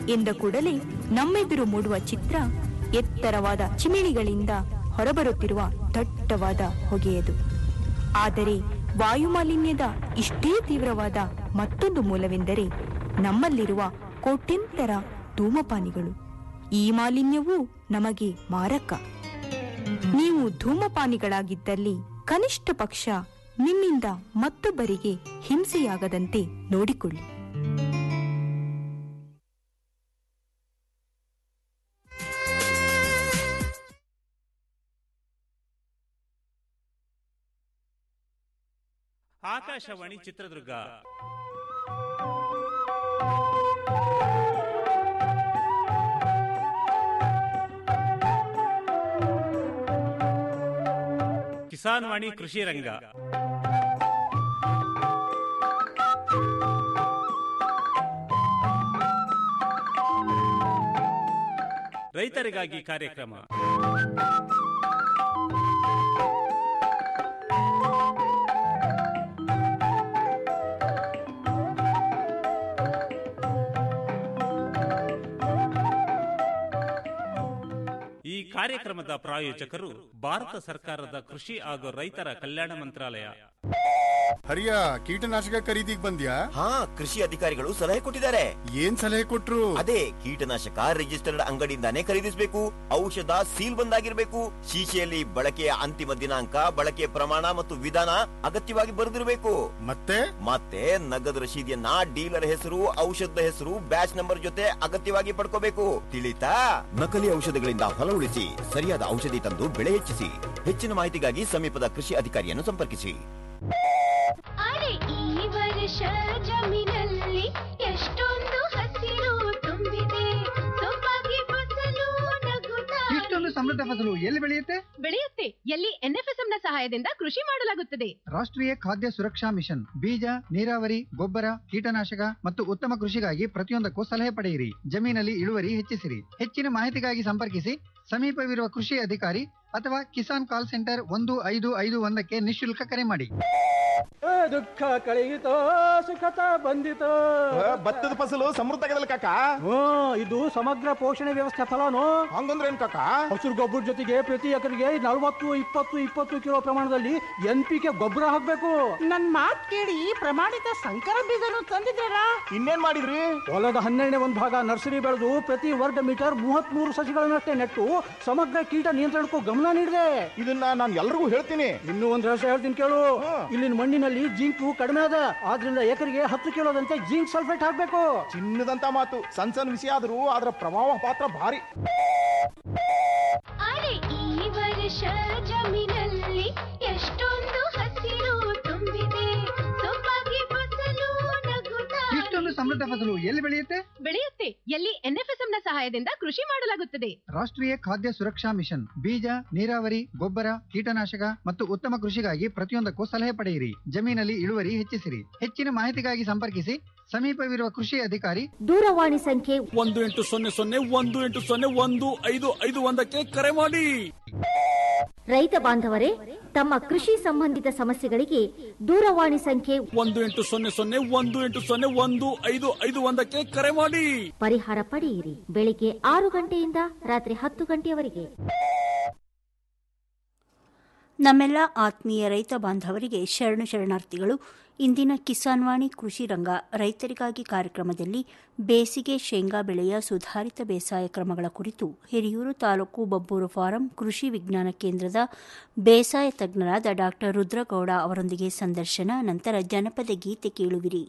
ಎಂದ ಕೂಡಲೇ ನಮ್ಮೆದುರು ಮೂಡುವ ಚಿತ್ರ ಎತ್ತರವಾದ ಚಿಮಿಣಿಗಳಿಂದ ಹೊರಬರುತ್ತಿರುವ ದಟ್ಟವಾದ ಹೊಗೆಯದು ಆದರೆ ವಾಯುಮಾಲಿನ್ಯದ ಇಷ್ಟೇ ತೀವ್ರವಾದ ಮತ್ತೊಂದು ಮೂಲವೆಂದರೆ ನಮ್ಮಲ್ಲಿರುವ ಕೋಟ್ಯಂತರ ಧೂಮಪಾನಿಗಳು ಈ ಮಾಲಿನ್ಯವೂ ನಮಗೆ ಮಾರಕ ನೀವು ಧೂಮಪಾನಿಗಳಾಗಿದ್ದಲ್ಲಿ ಕನಿಷ್ಠ ಪಕ್ಷ ನಿಮ್ಮಿಂದ ಮತ್ತೊಬ್ಬರಿಗೆ ಹಿಂಸೆಯಾಗದಂತೆ ನೋಡಿಕೊಳ್ಳಿ ಆಕಾಶವಾಣಿ ಚಿತ್ರದುರ್ಗ ಕಿಸಾನ್ ವಾಣಿ ಕೃಷಿ ರಂಗ ರೈತರಿಗಾಗಿ ಕಾರ್ಯಕ್ರಮ ಈ ಕಾರ್ಯಕ್ರಮದ ಪ್ರಾಯೋಜಕರು ಭಾರತ ಸರ್ಕಾರದ ಕೃಷಿ ಹಾಗೂ ರೈತರ ಕಲ್ಯಾಣ ಮಂತ್ರಾಲಯ ಹರಿಯ ಕೀಟನಾಶಕ ಖರೀದಿಗ್ ಬಂದ್ಯಾ ಹಾ ಕೃಷಿ ಅಧಿಕಾರಿಗಳು ಸಲಹೆ ಕೊಟ್ಟಿದ್ದಾರೆ ಏನ್ ಸಲಹೆ ಕೊಟ್ರು ಅದೇ ಕೀಟನಾಶಕ ರಿಜಿಸ್ಟರ್ಡ್ ಅಂಗಡಿಯಿಂದಾನೇ ಖರೀದಿಸಬೇಕು ಔಷಧ ಸೀಲ್ ಬಂದಾಗಿರ್ಬೇಕು ಶೀಶೆಯಲ್ಲಿ ಬಳಕೆಯ ಅಂತಿಮ ದಿನಾಂಕ ಬಳಕೆಯ ಪ್ರಮಾಣ ಮತ್ತು ವಿಧಾನ ಅಗತ್ಯವಾಗಿ ಬರೆದಿರಬೇಕು ಮತ್ತೆ ಮತ್ತೆ ನಗದು ರಶೀದಿಯನ್ನ ಡೀಲರ್ ಹೆಸರು ಔಷಧದ ಹೆಸರು ಬ್ಯಾಚ್ ನಂಬರ್ ಜೊತೆ ಅಗತ್ಯವಾಗಿ ಪಡ್ಕೋಬೇಕು ತಿಳಿತಾ ನಕಲಿ ಔಷಧಗಳಿಂದ ಹೊಲ ಉಳಿಸಿ ಸರಿಯಾದ ಔಷಧಿ ತಂದು ಬೆಳೆ ಹೆಚ್ಚಿಸಿ ಹೆಚ್ಚಿನ ಮಾಹಿತಿಗಾಗಿ ಸಮೀಪದ ಕೃಷಿ ಅಧಿಕಾರಿಯನ್ನು ಸಂಪರ್ಕಿಸಿ ಅರೆ ಈ ವರ್ಷ ಜಮೀನಲ್ಲಿ ಎಷ್ಟೊಂದು ಹಸಿರು ತುಂಬಿದೆ ಸೊಬಗೆ ಫಸಲು ನಗುತ್ತಾ ಇಷ್ಟೊಂದು ಸಮೃದ್ಧ ಫಸಲು ಎಲ್ಲಿ ಬೆಳೆಯುತ್ತೆ ಬೆಳೆಯುತ್ತೆ ಎಲ್ಲಿ ಎನ್ಎಫ್ಎಸ್ಎಂ ನ ಸಹಾಯದಿಂದ ಕೃಷಿ ಮಾಡಲಾಗುತ್ತದೆ ರಾಷ್ಟ್ರೀಯ ಖಾದ್ಯ ಸುರಕ್ಷಾ ಮಿಷನ್ ಬೀಜ ನೀರಾವರಿ ಗೊಬ್ಬರ ಕೀಟನಾಶಕ ಮತ್ತು ಉತ್ತಮ ಕೃಷಿಗಾಗಿ ಪ್ರತಿಯೊಂದಕ್ಕೂ ಸಲಹೆ ಪಡೆಯಿರಿ ಜಮೀನಲ್ಲಿ ಇಳುವರಿ ಹೆಚ್ಚಿಸಿರಿ ಹೆಚ್ಚಿನ ಮಾಹಿತಿಗಾಗಿ ಸಂಪರ್ಕಿಸಿ ಸಮೀಪವಿರುವ ಕೃಷಿ ಅಧಿಕಾರಿ ಅಥವಾ ಕಿಸಾನ್ ಕಾಲ್ ಸೆಂಟರ್ ಒಂದು ಐದು ಐದು ಒಂದಕ್ಕೆ ನಿಶುಲ್ಕ ಕರೆ ಮಾಡಿ ದುಃಖ ಕಳೆಯಿತೋ ಸುಖತ ಬಂದಿತೋ ಭತ್ತದ ಫಸಲು ಸಮೃದ್ಧ ಆಗದಲ್ಲ ಕಾಕ ಹ್ಮ್ ಇದು ಸಮಗ್ರ ಪೋಷಣೆ ವ್ಯವಸ್ಥೆ ಫಲಾನು ಹಂಗಂದ್ರೆ ಏನ್ ಕಾಕ ಹಸಿರು ಗೊಬ್ಬರ ಜೊತೆಗೆ ಪ್ರತಿ ಎಕರೆಗೆ ನಲವತ್ತು ಇಪ್ಪತ್ತು ಇಪ್ಪತ್ತು ಕಿಲೋ ಪ್ರಮಾಣದಲ್ಲಿ ಎನ್ ಪಿ ಕೆ ಗೊಬ್ಬರ ಹಾಕ್ಬೇಕು ನನ್ ಮಾತ್ ಕೇಳಿ ಪ್ರಮಾಣಿತ ಸಂಕರ ಬೀಜನು ತಂದಿದ್ದೀರಾ ಇನ್ನೇನ್ ಮಾಡಿದ್ರಿ ಹೊಲದ ಹನ್ನೆರಡನೇ ಒಂದು ಭಾಗ ನರ್ಸರಿ ಬೆಳೆದು ಪ್ರತಿ ವರ್ಗ ಮೀಟರ್ ಮೂವತ್ತ್ ಮೂರು ಸಸಿಗಳನ್ನಷ್ಟೇ ನೆಟ್ಟು ಸಮಗ್ರ ಕೀಟ ನಿಯಂತ್ರಣಕ್ಕೂ ಗಮನ ನೀಡಿದೆ ಇದನ್ನ ನಾನು ಎಲ್ರಿಗೂ ಹೇಳ್ತೀನಿ ಇನ್ನೂ ಒಂದ್ ರಹಸ್ಯ ಹೇಳ್ತೀನಿ ಕೇಳು ಇಲ್ಲಿನ ಮಣ್ಣಿನಲ್ಲಿ ಜಿಂಕು ಕಡಿಮೆ ಅದ ಆದ್ರಿಂದ ಎಕರೆಗೆ ಹತ್ತು ಕಿಲೋದಂತೆ ಜಿಂಕ್ ಸಲ್ಫೇಟ್ ಹಾಕ್ಬೇಕು ಚಿನ್ನದಂತ ಮಾತು ಸಣ್ಣ ಸಣ್ಣ ವಿಷಯ ಆದ್ರೂ ಅದರ ಪ್ರಭಾವ ಪಾತ್ರ ಭಾರಿ ಅರೆ ಈ ವರ್ಷ ಜಮೀನಲ್ಲಿ ಎಷ್ಟೊಂದು ಹಸಿರು ತುಂಬಿದೆ ಸೊಬಗೆ ಫಸಲು ನಗುತ್ತಾ ಇಷ್ಟೊಂದು ಸಮೃದ್ಧ ಫಸಲು ಎಲ್ಲಿ ಬೆಳೆಯುತ್ತೆ ಬೆಳೆಯುತ್ತೆ ಎಲ್ಲಿ ಎನ್ಎಫ್ಎಸ್ಎಂ ನ ಸಹಾಯದಿಂದ ಕೃಷಿ ಮಾಡಲಾಗುತ್ತದೆ ರಾಷ್ಟ್ರೀಯ ಖಾದ್ಯ ಸುರಕ್ಷಾ ಮಿಷನ್ ಬೀಜ ನೀರಾವರಿ ಗೊಬ್ಬರ ಕೀಟನಾಶಕ ಮತ್ತು ಉತ್ತಮ ಕೃಷಿಗಾಗಿ ಪ್ರತಿಯೊಂದಕ್ಕೂ ಸಲಹೆ ಪಡೆಯಿರಿ ಜಮೀನಲ್ಲಿ ಇಳುವರಿ ಹೆಚ್ಚಿಸಿರಿ ಹೆಚ್ಚಿನ ಮಾಹಿತಿಗಾಗಿ ಸಂಪರ್ಕಿಸಿ ಸಮೀಪವಿರುವ ಕೃಷಿ ಅಧಿಕಾರಿ ದೂರವಾಣಿ ಸಂಖ್ಯೆ ಒಂದು ಎಂಟು ಸೊನ್ನೆ ಸೊನ್ನೆ ಒಂದು ಎಂಟು ಸೊನ್ನೆ ಒಂದು ಐದು ಐದು ಒಂದಕ್ಕೆ ಕರೆ ಮಾಡಿ ರೈತ ಬಾಂಧವರೇ ತಮ್ಮ ಕೃಷಿ ಸಂಬಂಧಿತ ಸಮಸ್ಯೆಗಳಿಗೆ ದೂರವಾಣಿ ಸಂಖ್ಯೆ ಒಂದು ಎಂಟು ಸೊನ್ನೆ ಸೊನ್ನೆ ಒಂದು ಎಂಟು ಸೊನ್ನೆ ಒಂದು ಐದು ಐದು ಒಂದಕ್ಕೆ ಕರೆ ಮಾಡಿ ಪರಿಹಾರ ಪಡೆಯಿರಿ ಬೆಳಿಗ್ಗೆ ಆರು ಗಂಟೆಯಿಂದ ರಾತ್ರಿ ಹತ್ತು ಗಂಟೆಯವರೆಗೆ ನಮ್ಮೆಲ್ಲ ಆತ್ಮೀಯ ರೈತ ಬಾಂಧವರಿಗೆ ಶರಣು ಶರಣಾರ್ಥಿಗಳು ಇಂದಿನ ಕಿಸಾನ್ ವಾಣಿ ಕೃಷಿ ರಂಗ ರೈತರಿಗಾಗಿ ಕಾರ್ಯಕ್ರಮದಲ್ಲಿ ಬೇಸಿಗೆ ಶೇಂಗಾ ಬೆಳೆಯ ಸುಧಾರಿತ ಬೇಸಾಯ ಕ್ರಮಗಳ ಕುರಿತು ಹಿರಿಯೂರು ತಾಲೂಕು ಬಬ್ಬೂರು ಫಾರಂ ಕೃಷಿ ವಿಜ್ಞಾನ ಕೇಂದ್ರದ ಬೇಸಾಯ ತಜ್ಞರಾದ ಡಾ ರುದ್ರಗೌಡ ಅವರೊಂದಿಗೆ ಸಂದರ್ಶನ ನಂತರ ಜನಪದ ಗೀತೆ ಕೇಳುವಿರಿ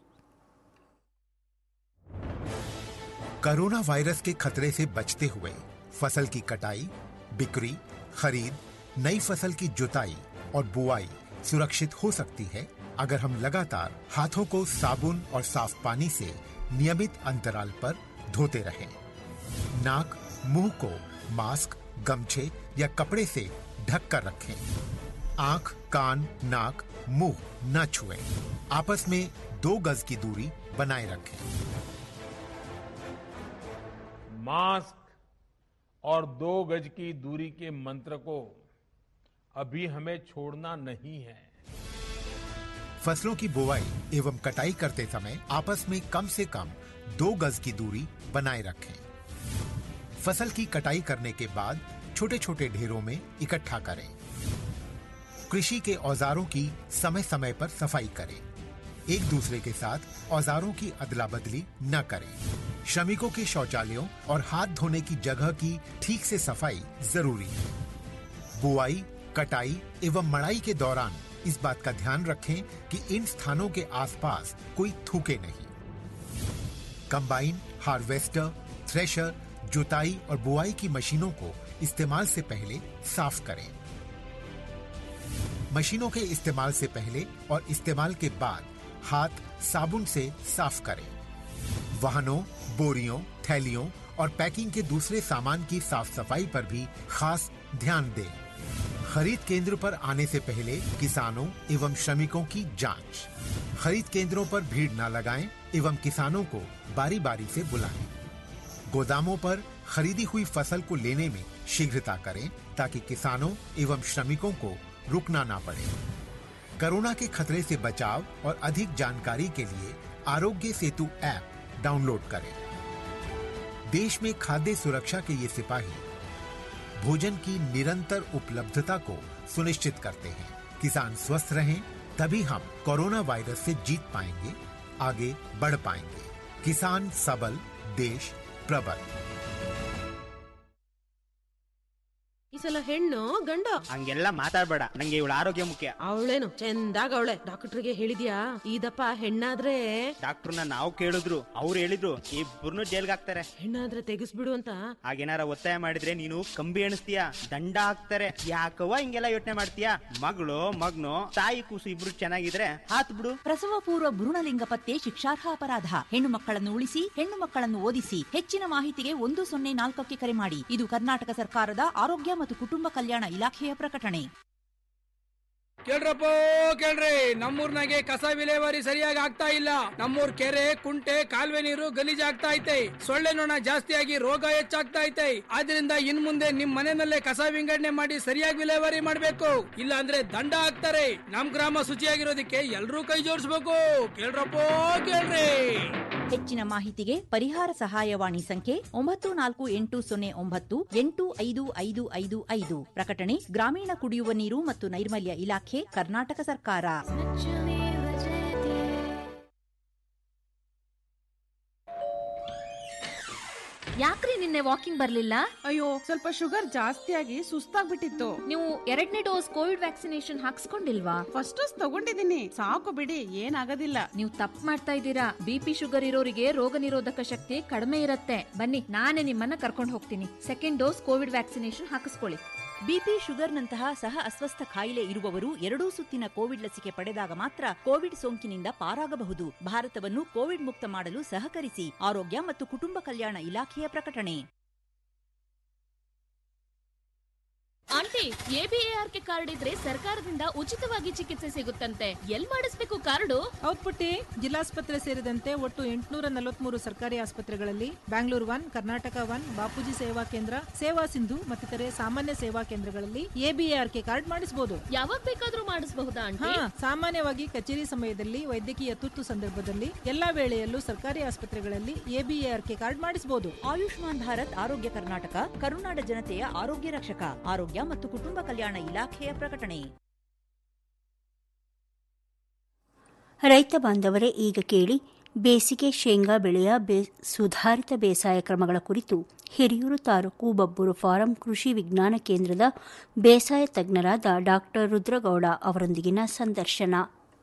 कोरोना वायरस के खतरे से बचते हुए फसल की कटाई बिक्री खरीद नई फसल की जुताई और बुआई सुरक्षित हो सकती है अगर हम लगातार हाथों को साबुन और साफ पानी से नियमित अंतराल पर धोते रहें। नाक मुंह को मास्क गमछे या कपड़े से ढक कर रखें आंख कान नाक मुंह न छुएं। आपस में दो गज की दूरी बनाए रखें मास्क और दो गज की दूरी के मंत्र को अभी हमें छोड़ना नहीं है फसलों की बुवाई एवं कटाई करते समय आपस में कम से कम दो गज की दूरी बनाए रखें फसल की कटाई करने के बाद छोटे छोटे ढेरों में इकट्ठा करें कृषि के औजारों की समय समय पर सफाई करें एक दूसरे के साथ औजारों की अदला बदली न करें श्रमिकों के शौचालयों और हाथ धोने की जगह की ठीक से सफाई जरूरी है बुआई कटाई एवं मड़ाई के दौरान इस बात का ध्यान रखें कि इन स्थानों के आसपास कोई थूके नहीं कंबाइन हार्वेस्टर थ्रेशर जुताई और बुआई की मशीनों को इस्तेमाल से पहले साफ करें मशीनों के इस्तेमाल से पहले और इस्तेमाल के बाद हाथ साबुन से साफ करें वाहनों बोरियों थैलियों और पैकिंग के दूसरे सामान की साफ सफाई पर भी खास ध्यान दें खरीद केंद्र पर आने से पहले किसानों एवं श्रमिकों की जांच खरीद केंद्रों पर भीड़ न लगाएं एवं किसानों को बारी बारी से बुलाएं गोदामों पर खरीदी हुई फसल को लेने में शीघ्रता करें ताकि किसानों एवं श्रमिकों को रुकना ना पड़े कोरोना के खतरे से बचाव और अधिक जानकारी के लिए आरोग्य सेतु ऐप डाउनलोड करें देश में खाद्य सुरक्षा के ये सिपाही भोजन की निरंतर उपलब्धता को सुनिश्चित करते हैं किसान स्वस्थ रहें तभी हम कोरोना वायरस से जीत पाएंगे आगे बढ़ पाएंगे किसान सबल देश प्रबल ಈ ಸಲ ಹೆಣ್ಣು ಗಂಡ ಹಂಗೆಲ್ಲ ಮಾತಾಡ್ಬೇಡ ನಂಗೆ ಇವಳ ಆರೋಗ್ಯ ಮುಖ್ಯ ಅವಳೇನು ಚಂದಾಗ ಅವಳೆ ಡಾಕ್ಟರ್ಗೆ ಹೇಳಿದ್ಯಾ ಇದಪ್ಪ ಹೆಣ್ಣಾದ್ರೆ ಡಾಕ್ಟರ್ನ ನಾವು ಕೇಳಿದ್ರು ಅವ್ರು ಹೇಳಿದ್ರು ಇಬ್ಬರನ್ನು ಜೈಲ್ಗೆ ಹಾಕ್ತಾರೆ ಹೆಣ್ಣಾದ್ರೆ ತೆಗಿಸ್ಬಿಡು ಅಂತ ಹಾಗೇನಾರ ಒತ್ತಾಯ ಮಾಡಿದ್ರೆ ನೀನು ಕಂಬಿ ಎಣಿಸ್ತೀಯ ದಂಡ ಹಾಕ್ತಾರೆ ಯಾಕವ್ವ ಹಿಂಗೆಲ್ಲ ಯೋಚನೆ ಮಾಡ್ತೀಯ ಮಗಳು ಮಗ್ನು ತಾಯಿ ಕೂಸು ಇಬ್ರು ಚೆನ್ನಾಗಿದ್ರೆ ಹಾತ್ ಬಿಡು ಪ್ರಸವ ಪೂರ್ವ ಭ್ರೂಣಲಿಂಗ ಪತ್ತೆ ಶಿಕ್ಷಾರ್ಹ ಅಪರಾಧ ಹೆಣ್ಣು ಮಕ್ಕಳನ್ನು ಉಳಿಸಿ ಹೆಣ್ಣು ಮಕ್ಕಳನ್ನು ಓದಿಸಿ ಹೆಚ್ಚಿನ ಮಾಹಿತಿಗೆ ಒಂದು ಸೊನ್ನೆ ನಾಲ್ಕಕ್ಕೆ ಕರೆ ಮಾಡಿ ಇದು ಕರ್ನಾಟಕ ಸರ್ಕಾರದ ಆರೋಗ್ಯ ಮತ್ತು ಕುಟುಂಬ ಕಲ್ಯಾಣ ಇಲಾಖೆಯ ಪ್ರಕಟಣೆ ಕೇಳ್ರಪ್ಪ ಕೇಳ್ರಿ ನಮ್ಮೂರ್ನಾಗೆ ಕಸ ವಿಲೇವಾರಿ ಸರಿಯಾಗಿ ಆಗ್ತಾ ಇಲ್ಲ ನಮ್ಮೂರ್ ಕೆರೆ ಕುಂಟೆ ಕಾಲುವೆ ನೀರು ಗಲೀಜ್ ಆಗ್ತಾ ಐತೆ ಸೊಳ್ಳೆ ನೊಣ ಜಾಸ್ತಿಯಾಗಿ ರೋಗ ಹೆಚ್ಚಾಗ್ತಾ ಐತೆ ಆದ್ರಿಂದ ಇನ್ ಮುಂದೆ ನಿಮ್ ಮನೆಯಲ್ಲೇ ಕಸ ವಿಂಗಡಣೆ ಮಾಡಿ ಸರಿಯಾಗಿ ವಿಲೇವಾರಿ ಮಾಡ್ಬೇಕು ಇಲ್ಲ ಅಂದ್ರೆ ದಂಡ ಹಾಕ್ತಾರೆ ನಮ್ ಗ್ರಾಮ ಶುಚಿಯಾಗಿರೋದಕ್ಕೆ ಎಲ್ರೂ ಕೈ ಜೋಡಿಸ್ಬೇಕು ಕೇಳ್ರಪ್ಪ ಕೇಳ್ರಿ ಹೆಚ್ಚಿನ ಮಾಹಿತಿಗೆ ಪರಿಹಾರ ಸಹಾಯವಾಣಿ ಸಂಖ್ಯೆ ಒಂಬತ್ತು ನಾಲ್ಕು ಎಂಟು ಸೊನ್ನೆ ಒಂಬತ್ತು ಎಂಟು ಐದು ಐದು ಐದು ಐದು ಪ್ರಕಟಣೆ ಗ್ರಾಮೀಣ ಕುಡಿಯುವ ನೀರು ಮತ್ತು ನೈರ್ಮಲ್ಯ ಇಲಾಖೆ ಕರ್ನಾಟಕ ಸರ್ಕಾರ ಯಾಕ್ರಿ ನಿನ್ನೆ ವಾಕಿಂಗ್ ಬರ್ಲಿಲ್ಲ ಅಯ್ಯೋ ಸ್ವಲ್ಪ ಶುಗರ್ ಜಾಸ್ತಿ ಆಗಿ ಸುಸ್ತಾಗ್ಬಿಟ್ಟಿತ್ತು ನೀವು ಎರಡನೇ ಡೋಸ್ ಕೋವಿಡ್ ವ್ಯಾಕ್ಸಿನೇಷನ್ ಹಾಕ್ಸ್ಕೊಂಡಿಲ್ವಾ ಫಸ್ಟ್ ಡೋಸ್ ತಗೊಂಡಿದ್ದೀನಿ ಸಾಕು ಬಿಡಿ ಏನಾಗೋದಿಲ್ಲ ನೀವು ತಪ್ಪು ಮಾಡ್ತಾ ಇದ್ದೀರಾ ಬಿಪಿ ಶುಗರ್ ಇರೋರಿಗೆ ರೋಗ ನಿರೋಧಕ ಶಕ್ತಿ ಕಡಿಮೆ ಇರುತ್ತೆ ಬನ್ನಿ ನಾನೇ ನಿಮ್ಮನ್ನ ಕರ್ಕೊಂಡು ಹೋಗ್ತೀನಿ ಸೆಕೆಂಡ್ ಡೋಸ್ ಕೋವಿಡ್ ವ್ಯಾಕ್ಸಿನೇಷನ್ ಹಾಕಿಸ್ಕೊಳ್ಳಿ ಬಿಪಿ ಶುಗರ್ನಂತಹ ಸಹ ಅಸ್ವಸ್ಥ ಕಾಯಿಲೆ ಇರುವವರು ಎರಡೂ ಸುತ್ತಿನ ಕೋವಿಡ್ ಲಸಿಕೆ ಪಡೆದಾಗ ಮಾತ್ರ ಕೋವಿಡ್ ಸೋಂಕಿನಿಂದ ಪಾರಾಗಬಹುದು ಭಾರತವನ್ನು ಕೋವಿಡ್ ಮುಕ್ತ ಮಾಡಲು ಸಹಕರಿಸಿ ಆರೋಗ್ಯ ಮತ್ತು ಕುಟುಂಬ ಕಲ್ಯಾಣ ಇಲಾಖೆಯ ಪ್ರಕಟಣೆ ಆಂಟಿ ಎಬಿಎಆರ್ಕೆ ಕಾರ್ಡ್ ಇದ್ರೆ ಸರ್ಕಾರದಿಂದ ಉಚಿತವಾಗಿ ಚಿಕಿತ್ಸೆ ಸಿಗುತ್ತಂತೆ ಎಲ್ ಮಾಡಿಸ್ಬೇಕು ಕಾರ್ಡು ಹೌದ್ ಪುಟ್ಟಿ ಜಿಲ್ಲಾಸ್ಪತ್ರೆ ಸೇರಿದಂತೆ ಒಟ್ಟು ಎಂಟುನೂರ ನಲವತ್ಮೂರು ಸರ್ಕಾರಿ ಆಸ್ಪತ್ರೆಗಳಲ್ಲಿ ಬ್ಯಾಂಗ್ಳೂರ್ ಒನ್ ಕರ್ನಾಟಕ ಒನ್ ಬಾಪೂಜಿ ಸೇವಾ ಕೇಂದ್ರ ಸೇವಾ ಸಿಂಧು ಮತ್ತಿತರೆ ಸಾಮಾನ್ಯ ಸೇವಾ ಕೇಂದ್ರಗಳಲ್ಲಿ ಎಬಿಎಆರ್ಕೆ ಕಾರ್ಡ್ ಮಾಡಿಸಬಹುದು ಯಾವಾಗ ಬೇಕಾದ್ರೂ ಮಾಡಿಸಬಹುದಾ ಹಾ ಆಂಟಿ ಸಾಮಾನ್ಯವಾಗಿ ಕಚೇರಿ ಸಮಯದಲ್ಲಿ ವೈದ್ಯಕೀಯ ತುರ್ತು ಸಂದರ್ಭದಲ್ಲಿ ಎಲ್ಲಾ ವೇಳೆಯಲ್ಲೂ ಸರ್ಕಾರಿ ಆಸ್ಪತ್ರೆಗಳಲ್ಲಿ ಎಬಿಎಆರ್ಕೆ ಕಾರ್ಡ್ ಮಾಡಿಸಬಹುದು ಆಯುಷ್ಮಾನ್ ಭಾರತ್ ಆರೋಗ್ಯ ಕರ್ನಾಟಕ ಕರುನಾಡ ಜನತೆಯ ಆರೋಗ್ಯ ರಕ್ಷಕ ಆರೋಗ್ಯ ಮತ್ತು ಕುಟುಂಬ ಕಲ್ಯಾಣ ಇಲಾಖೆಯ ಪ್ರಕಟಣೆ ರೈತ ಬಾಂಧವರೇ ಈಗ ಕೇಳಿ ಬೇಸಿಗೆ ಶೇಂಗಾ ಬೆಳೆಯ ಬೇ ಸುಧಾರಿತ ಬೇಸಾಯ ಕ್ರಮಗಳ ಕುರಿತು ಹಿರಿಯೂರು ತಾಲೂಕು ಬಬ್ಬೂರು ಫಾರಂ ಕೃಷಿ ವಿಜ್ಞಾನ ಕೇಂದ್ರದ ಬೇಸಾಯ ತಜ್ಞರಾದ ಡಾಕ್ಟರ್ ರುದ್ರಗೌಡ ಅವರೊಂದಿಗಿನ ಸಂದರ್ಶನ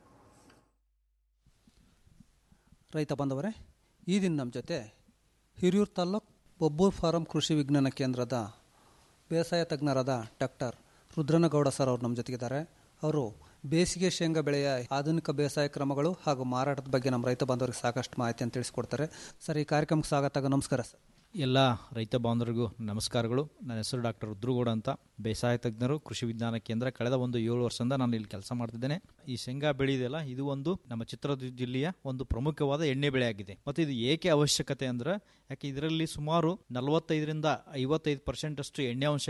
ರೈತ ಬಾಂಧವರೇ ಈ ದಿನ ನಮ್ಮ ಜೊತೆ ಹಿರಿಯೂರು ತಾಲ್ಲೂಕು ಬೊಬ್ಬೂರು ಫಾರಂ ಕೃಷಿ ವಿಜ್ಞಾನ ಕೇಂದ್ರದ ಬೇಸಾಯ ತಜ್ಞರಾದ ಡಾಕ್ಟರ್ ರುದ್ರನಗೌಡ ಸರ್ ಅವರು ನಮ್ಮ ಜೊತೆಗಿದ್ದಾರೆ ಅವರು ಬೇಸಿಗೆ ಶೇಂಗಾ ಬೆಳೆಯ ಆಧುನಿಕ ಬೇಸಾಯ ಕ್ರಮಗಳು ಹಾಗೂ ಮಾರಾಟದ ಬಗ್ಗೆ ನಮ್ಮ ರೈತ ಬಾಂಧವರಿಗೆ ಸಾಕಷ್ಟು ಮಾಹಿತಿಯನ್ನು ತಿಳಿಸ್ಕೊಡ್ತಾರೆ ಸರ್ ಈ ಕಾರ್ಯಕ್ರಮಕ್ಕೆ ಸ್ವಾಗತ ನಮಸ್ಕಾರ ಸರ್ ಎಲ್ಲ ರೈತ ಬಾಂಧವರಿಗೂ ನಮಸ್ಕಾರಗಳು ನನ್ನ ಹೆಸರು ಡಾಕ್ಟರ್ ರುದ್ರಗೌಡ ಅಂತ ಬೇಸಾಯ ತಜ್ಞರು ಕೃಷಿ ವಿಜ್ಞಾನ ಕೇಂದ್ರ ಕಳೆದ ಒಂದು ಏಳು ವರ್ಷದಿಂದ ನಾನು ಇಲ್ಲಿ ಕೆಲಸ ಮಾಡ್ತಿದ್ದೇನೆ ಈ ಶೇಂಗಾ ಬೆಳೆ ಇದೆಯಲ್ಲ ಇದು ಒಂದು ನಮ್ಮ ಚಿತ್ರದುರ್ಗ ಜಿಲ್ಲೆಯ ಒಂದು ಪ್ರಮುಖವಾದ ಎಣ್ಣೆ ಬೆಳೆ ಆಗಿದೆ ಮತ್ತು ಇದು ಏಕೆ ಅವಶ್ಯಕತೆ ಅಂದ್ರೆ ಯಾಕೆ ಇದರಲ್ಲಿ ಸುಮಾರು ನಲವತ್ತೈದರಿಂದ ಐವತ್ತೈದು ಪರ್ಸೆಂಟ್ ಅಷ್ಟು ಎಣ್ಣೆ ಅಂಶ ಇದೆ